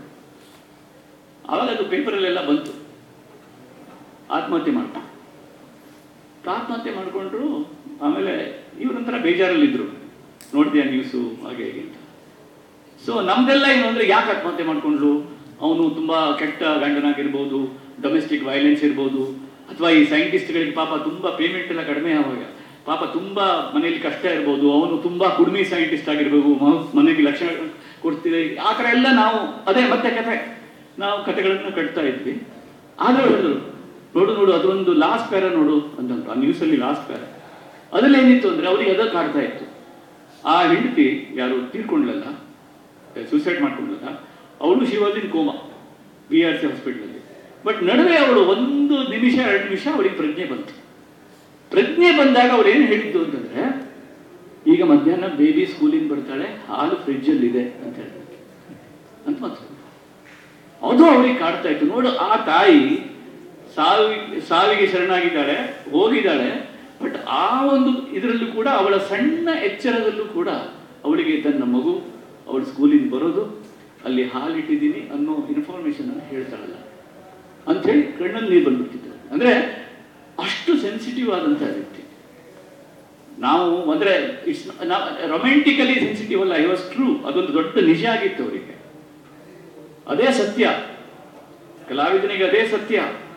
ಆವಾಗ ಅದು ಪೇಪರಲ್ಲೆಲ್ಲ ಬಂತು ಆತ್ಮಹತ್ಯೆ ಮಾಡ್ಕೊಂಡು ಆತ್ಮಹತ್ಯೆ ಮಾಡ್ಕೊಂಡ್ರು ಆಮೇಲೆ ಇವರೊಂಥರ ಬೇಜಾರಲ್ಲಿದ್ರು ನೋಡಿದ್ಯಾ ನ್ಯೂಸು ಹಾಗೆ ಹೇಗೆ ಅಂತ ಸೊ ನಮ್ದೆಲ್ಲ ಏನು ಅಂದ್ರೆ ಯಾಕೆ ಆತ್ಮಹತ್ಯೆ ಮಾಡ್ಕೊಂಡ್ರು ಅವನು ತುಂಬಾ ಕೆಟ್ಟ ಗಂಡನಾಗಿರ್ಬೋದು ಡೊಮೆಸ್ಟಿಕ್ ವೈಲೆನ್ಸ್ ಇರ್ಬೋದು ಅಥವಾ ಈ ಸೈಂಟಿಸ್ಟ್ಗಳಿಗೆ ಪಾಪ ತುಂಬಾ ಪೇಮೆಂಟ್ ಎಲ್ಲ ಕಡಿಮೆ ಆವಾಗ ಪಾಪ ತುಂಬಾ ಮನೆಯಲ್ಲಿ ಕಷ್ಟ ಇರ್ಬೋದು ಅವನು ತುಂಬಾ ಕುಡ್ಮಿ ಸೈಂಟಿಸ್ಟ್ ಆಗಿರ್ಬೇಕು ಮ- ಮನೆಗೆ ಲಕ್ಷಣ ಕೊಡ್ತಿದೆ ಆ ಥರ ಎಲ್ಲ ನಾವು ಅದೇ ಮತ್ತೆ ಕಥೆ ನಾವು ಕಥೆಗಳನ್ನ ಕಟ್ತಾ ಇದ್ವಿ ಆದ್ರೆ ಹೇಳಿದ್ರು ನೋಡು ನೋಡು ಅದೊಂದು ಲಾಸ್ಟ್ ಪ್ಯಾರ ನೋಡು ಅಂತಂದ್ರು ಆ ನ್ಯೂಸಲ್ಲಿ ಲಾಸ್ಟ್ ಪ್ಯಾರ ಅದ್ರಲ್ಲಿ ಏನಿತ್ತು ಅಂದ್ರೆ ಅವ್ರಿಗೆ ಅದ ಕಾಡ್ತಾ ಇತ್ತು ಆ ಹೆಂಡತಿ ಯಾರು ತೀರ್ಕೊಂಡ್ಲಲ್ಲ ಸೂಸೈಡ್ ಮಾಡ್ಕೊಂಡ್ಲಲ್ಲ ಅವಳು ಶಿವಾಜಿನ್ ಕೋಮಾ ಬಿ ಆರ್ ಸಿ ಹಾಸ್ಪಿಟಲಲ್ಲಿ ಬಟ್ ನಡುವೆ ಅವಳು ಒಂದು ನಿಮಿಷ ಎರಡು ನಿಮಿಷ ಅವಳಿಗೆ ಪ್ರಜ್ಞೆ ಬಂತು ಪ್ರಜ್ಞೆ ಬಂದಾಗ ಅವಳು ಏನು ಹೇಳಿದ್ದು ಅಂತಂದ್ರೆ ಈಗ ಮಧ್ಯಾಹ್ನ ಬೇಬಿ ಸ್ಕೂಲಿಂದ ಬರ್ತಾಳೆ ಹಾಲು ಫ್ರಿಡ್ಜಲ್ಲಿ ಇದೆ ಅಂತ ಹೇಳಿದ್ರು ಅಂತ ಮಾತು ಅದು ಅವಳಿಗೆ ಕಾಡ್ತಾ ಇತ್ತು ನೋಡು ಆ ತಾಯಿ ಸಾವಿಗೆ ಸಾವಿಗೆ ಶರಣಾಗಿದ್ದಾಳೆ ಹೋಗಿದ್ದಾಳೆ ಬಟ್ ಆ ಒಂದು ಇದರಲ್ಲೂ ಕೂಡ ಅವಳ ಸಣ್ಣ ಎಚ್ಚರದಲ್ಲೂ ಕೂಡ ಅವಳಿಗೆ ತನ್ನ ಮಗು ಅವಳು ಸ್ಕೂಲಿಂದ ಬರೋದು ಅಲ್ಲಿ ಹಾಲಿಟ್ಟಿದ್ದೀನಿ ಅನ್ನೋ ಇನ್ಫಾರ್ಮೇಶನ್ ಅನ್ನು ಹೇಳ್ತಾಳಲ್ಲ ಅಂಥೇಳಿ ಕಣ್ಣಲ್ಲಿ ನೀರು ಬಂದ್ಬಿಡ್ತಿತ್ತು ಅಂದ್ರೆ ಅಷ್ಟು ಸೆನ್ಸಿಟಿವ್ ಆದಂತಹ ವ್ಯಕ್ತಿ ನಾವು ಅಂದ್ರೆ ಇಟ್ಸ್ ರೊಮ್ಯಾಂಟಿಕಲಿ ಸೆನ್ಸಿಟಿವ್ ಅಲ್ಲ ಐ ವಾಸ್ ಟ್ರೂ ಅದೊಂದು ದೊಡ್ಡ ನಿಜ ಆಗಿತ್ತು ಅವರಿಗೆ ಅದೇ ಸತ್ಯ ಕಲಾವಿದನಿಗೆ ಅದೇ ಸತ್ಯ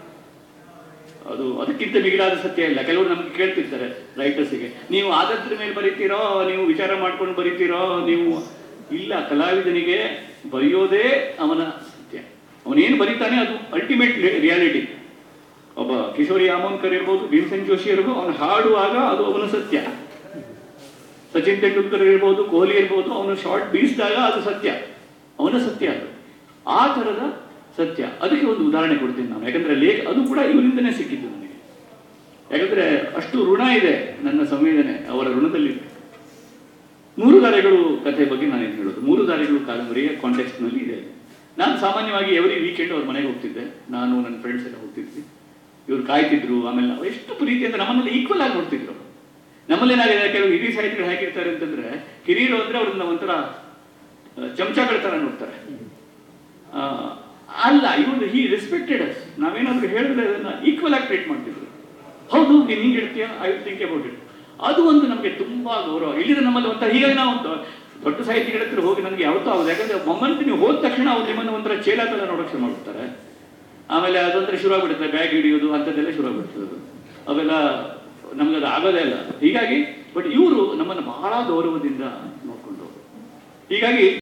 ಅದು ಅದಕ್ಕಿಂತ ಮಿಗಿಲಾದ ಸತ್ಯ ಇಲ್ಲ ಕೆಲವರು ನಮ್ಗೆ ಕೇಳ್ತಿರ್ತಾರೆ ರೈಟರ್ಸಿಗೆ ನೀವು ಆದದ್ರ ಮೇಲೆ ಬರೀತೀರೋ ನೀವು ವಿಚಾರ ಮಾಡ್ಕೊಂಡು ಬರೀತೀರೋ ನೀವು ಇಲ್ಲ ಕಲಾವಿದನಿಗೆ ಬರೆಯೋದೇ ಅವನ ಸತ್ಯ ಅವನೇನು ಬರೀತಾನೆ ಅದು ಅಲ್ಟಿಮೇಟ್ ರಿಯಾಲಿಟಿ ಒಬ್ಬ ಕಿಶೋರಿ ಆಮೋನ್ಕರ್ ಇರ್ಬೋದು ಭೀಮಸೇನ್ ಜೋಶಿ ಇರ್ಬೋದು ಅವನು ಹಾಡುವಾಗ ಅದು ಅವನ ಸತ್ಯ ಸಚಿನ್ ತೆಂಡೂಲ್ಕರ್ ಇರ್ಬೋದು ಕೊಹ್ಲಿ ಇರ್ಬೋದು ಅವನು ಶಾರ್ಟ್ ಬೀಸಿದಾಗ ಅದು ಸತ್ಯ ಅವನ ಸತ್ಯ ಅದು ಆ ಥರದ ಸತ್ಯ ಅದಕ್ಕೆ ಒಂದು ಉದಾಹರಣೆ ಕೊಡ್ತೀನಿ ನಾನು ಯಾಕಂದ್ರೆ ಲೇಖ ಅದು ಕೂಡ ಇವರಿಂದನೇ ಸಿಕ್ಕಿದ್ದು ನನಗೆ ಯಾಕಂದ್ರೆ ಅಷ್ಟು ಋಣ ಇದೆ ನನ್ನ ಸಂವೇದನೆ ಅವರ ಋಣದಲ್ಲಿ ಮೂರು ದಾರಿಗಳು ಕಥೆ ಬಗ್ಗೆ ನಾನು ಏನು ಹೇಳೋದು ಮೂರು ದಾರಿಗಳು ಕಾದಂಬರಿಯ ಕಾಂಟೆಕ್ಸ್ಟ್ ನಲ್ಲಿ ಇದೆ ನಾನು ಸಾಮಾನ್ಯವಾಗಿ ಎವ್ರಿ ವೀಕೆಂಡ್ ಅವ್ರ ಮನೆಗೆ ಹೋಗ್ತಿದ್ದೆ ನಾನು ನನ್ನ ಫ್ರೆಂಡ್ಸ್ ಎಲ್ಲ ಹೋಗ್ತಿದ್ವಿ ಇವ್ರು ಕಾಯ್ತಿದ್ರು ಆಮೇಲೆ ನಾವು ಎಷ್ಟು ಪ್ರೀತಿ ಅಂತ ನಮ್ಮನ್ನೆಲ್ಲ ಈಕ್ವಲ್ ಆಗಿ ನೋಡ್ತಿದ್ರು ನಮ್ಮಲ್ಲಿ ಏನಾಗಿದೆ ಕೆಲವು ಹಿರಿಯ ಸಾಹಿತಿಗಳು ಹೇಗಿರ್ತಾರೆ ಅಂತಂದ್ರೆ ಹಿರಿಯರು ಅಂದ್ರೆ ಅವ್ರನ್ನ ಒಂಥರ ಆ, ಚಮಚಗಳ ತರ ನೋಡ್ತಾರೆ ಆ, ಅಲ್ಲ ಇವರು ಹಿ ರೆಸ್ಪೆಕ್ಟೆಡ್ ಅಸ್ ನಾವೇನಾದ್ರೂ ಹೇಳಿದ್ರೆ ಅದನ್ನ ಈಕ್ವಲ್ ಆಗಿ ಟ್ರೀಟ್ ಮಾಡ್ತಿದ್ರು ಹೌದು ನೀನ್ ಹಿಂಗೆ ಹೇಳ್ತೀಯ ಐ ಥಿಂಕ್ ಅಬೌಟ್ ಇಟ್ ಅದು ಒಂದು ನಮಗೆ ತುಂಬಾ ಗೌರವ ಇಲ್ಲಿದ್ರೆ ನಮ್ಮಲ್ಲಿ ಒಂಥರ ಹೀಗಾಗಿ ನಾವು ಒಂದು ದೊಡ್ಡ ಸಾಹಿತಿಗಳ ಹತ್ರ ಹೋಗಿ ನನಗೆ ಯಾವತ್ತೂ ಆಗೋದು ಯಾಕಂದ್ರೆ ಮೊಮ್ಮಂತ್ ನೀವು ಹೋದ ತಕ್ಷಣ ಅವ್ರು ನಿಮ್ಮನ್ನು ಒಂಥರ ಚೇಲ ತರ ನೋಡೋಕೆ ಶುರು ಮಾಡ್ತಾರೆ ಆಮೇಲೆ ಅದೊಂಥರ ಶುರು ಆಗ್ಬಿಡುತ್ತೆ ಬ್ಯಾಗ್ ಹಿಡಿಯೋದು ಅಂಥದ್ದೆಲ್ಲ ಶುರು ಆಗ್ಬಿಡ್ತದೆ ಅದು. ಅವೆಲ್ಲ ನಮ್ಗೆ ಅದು ಆಗೋದೇ ಇಲ್ಲ ಹೀಗಾಗಿ ಬಟ್ ಇವರು ನಮ್ಮನ್ನು ಬಹಳ ಗೌರವದಿಂದ ನೋಡ್ಕೊಂಡು ಹೋದ್ರು. ಹೀಗಾಗಿ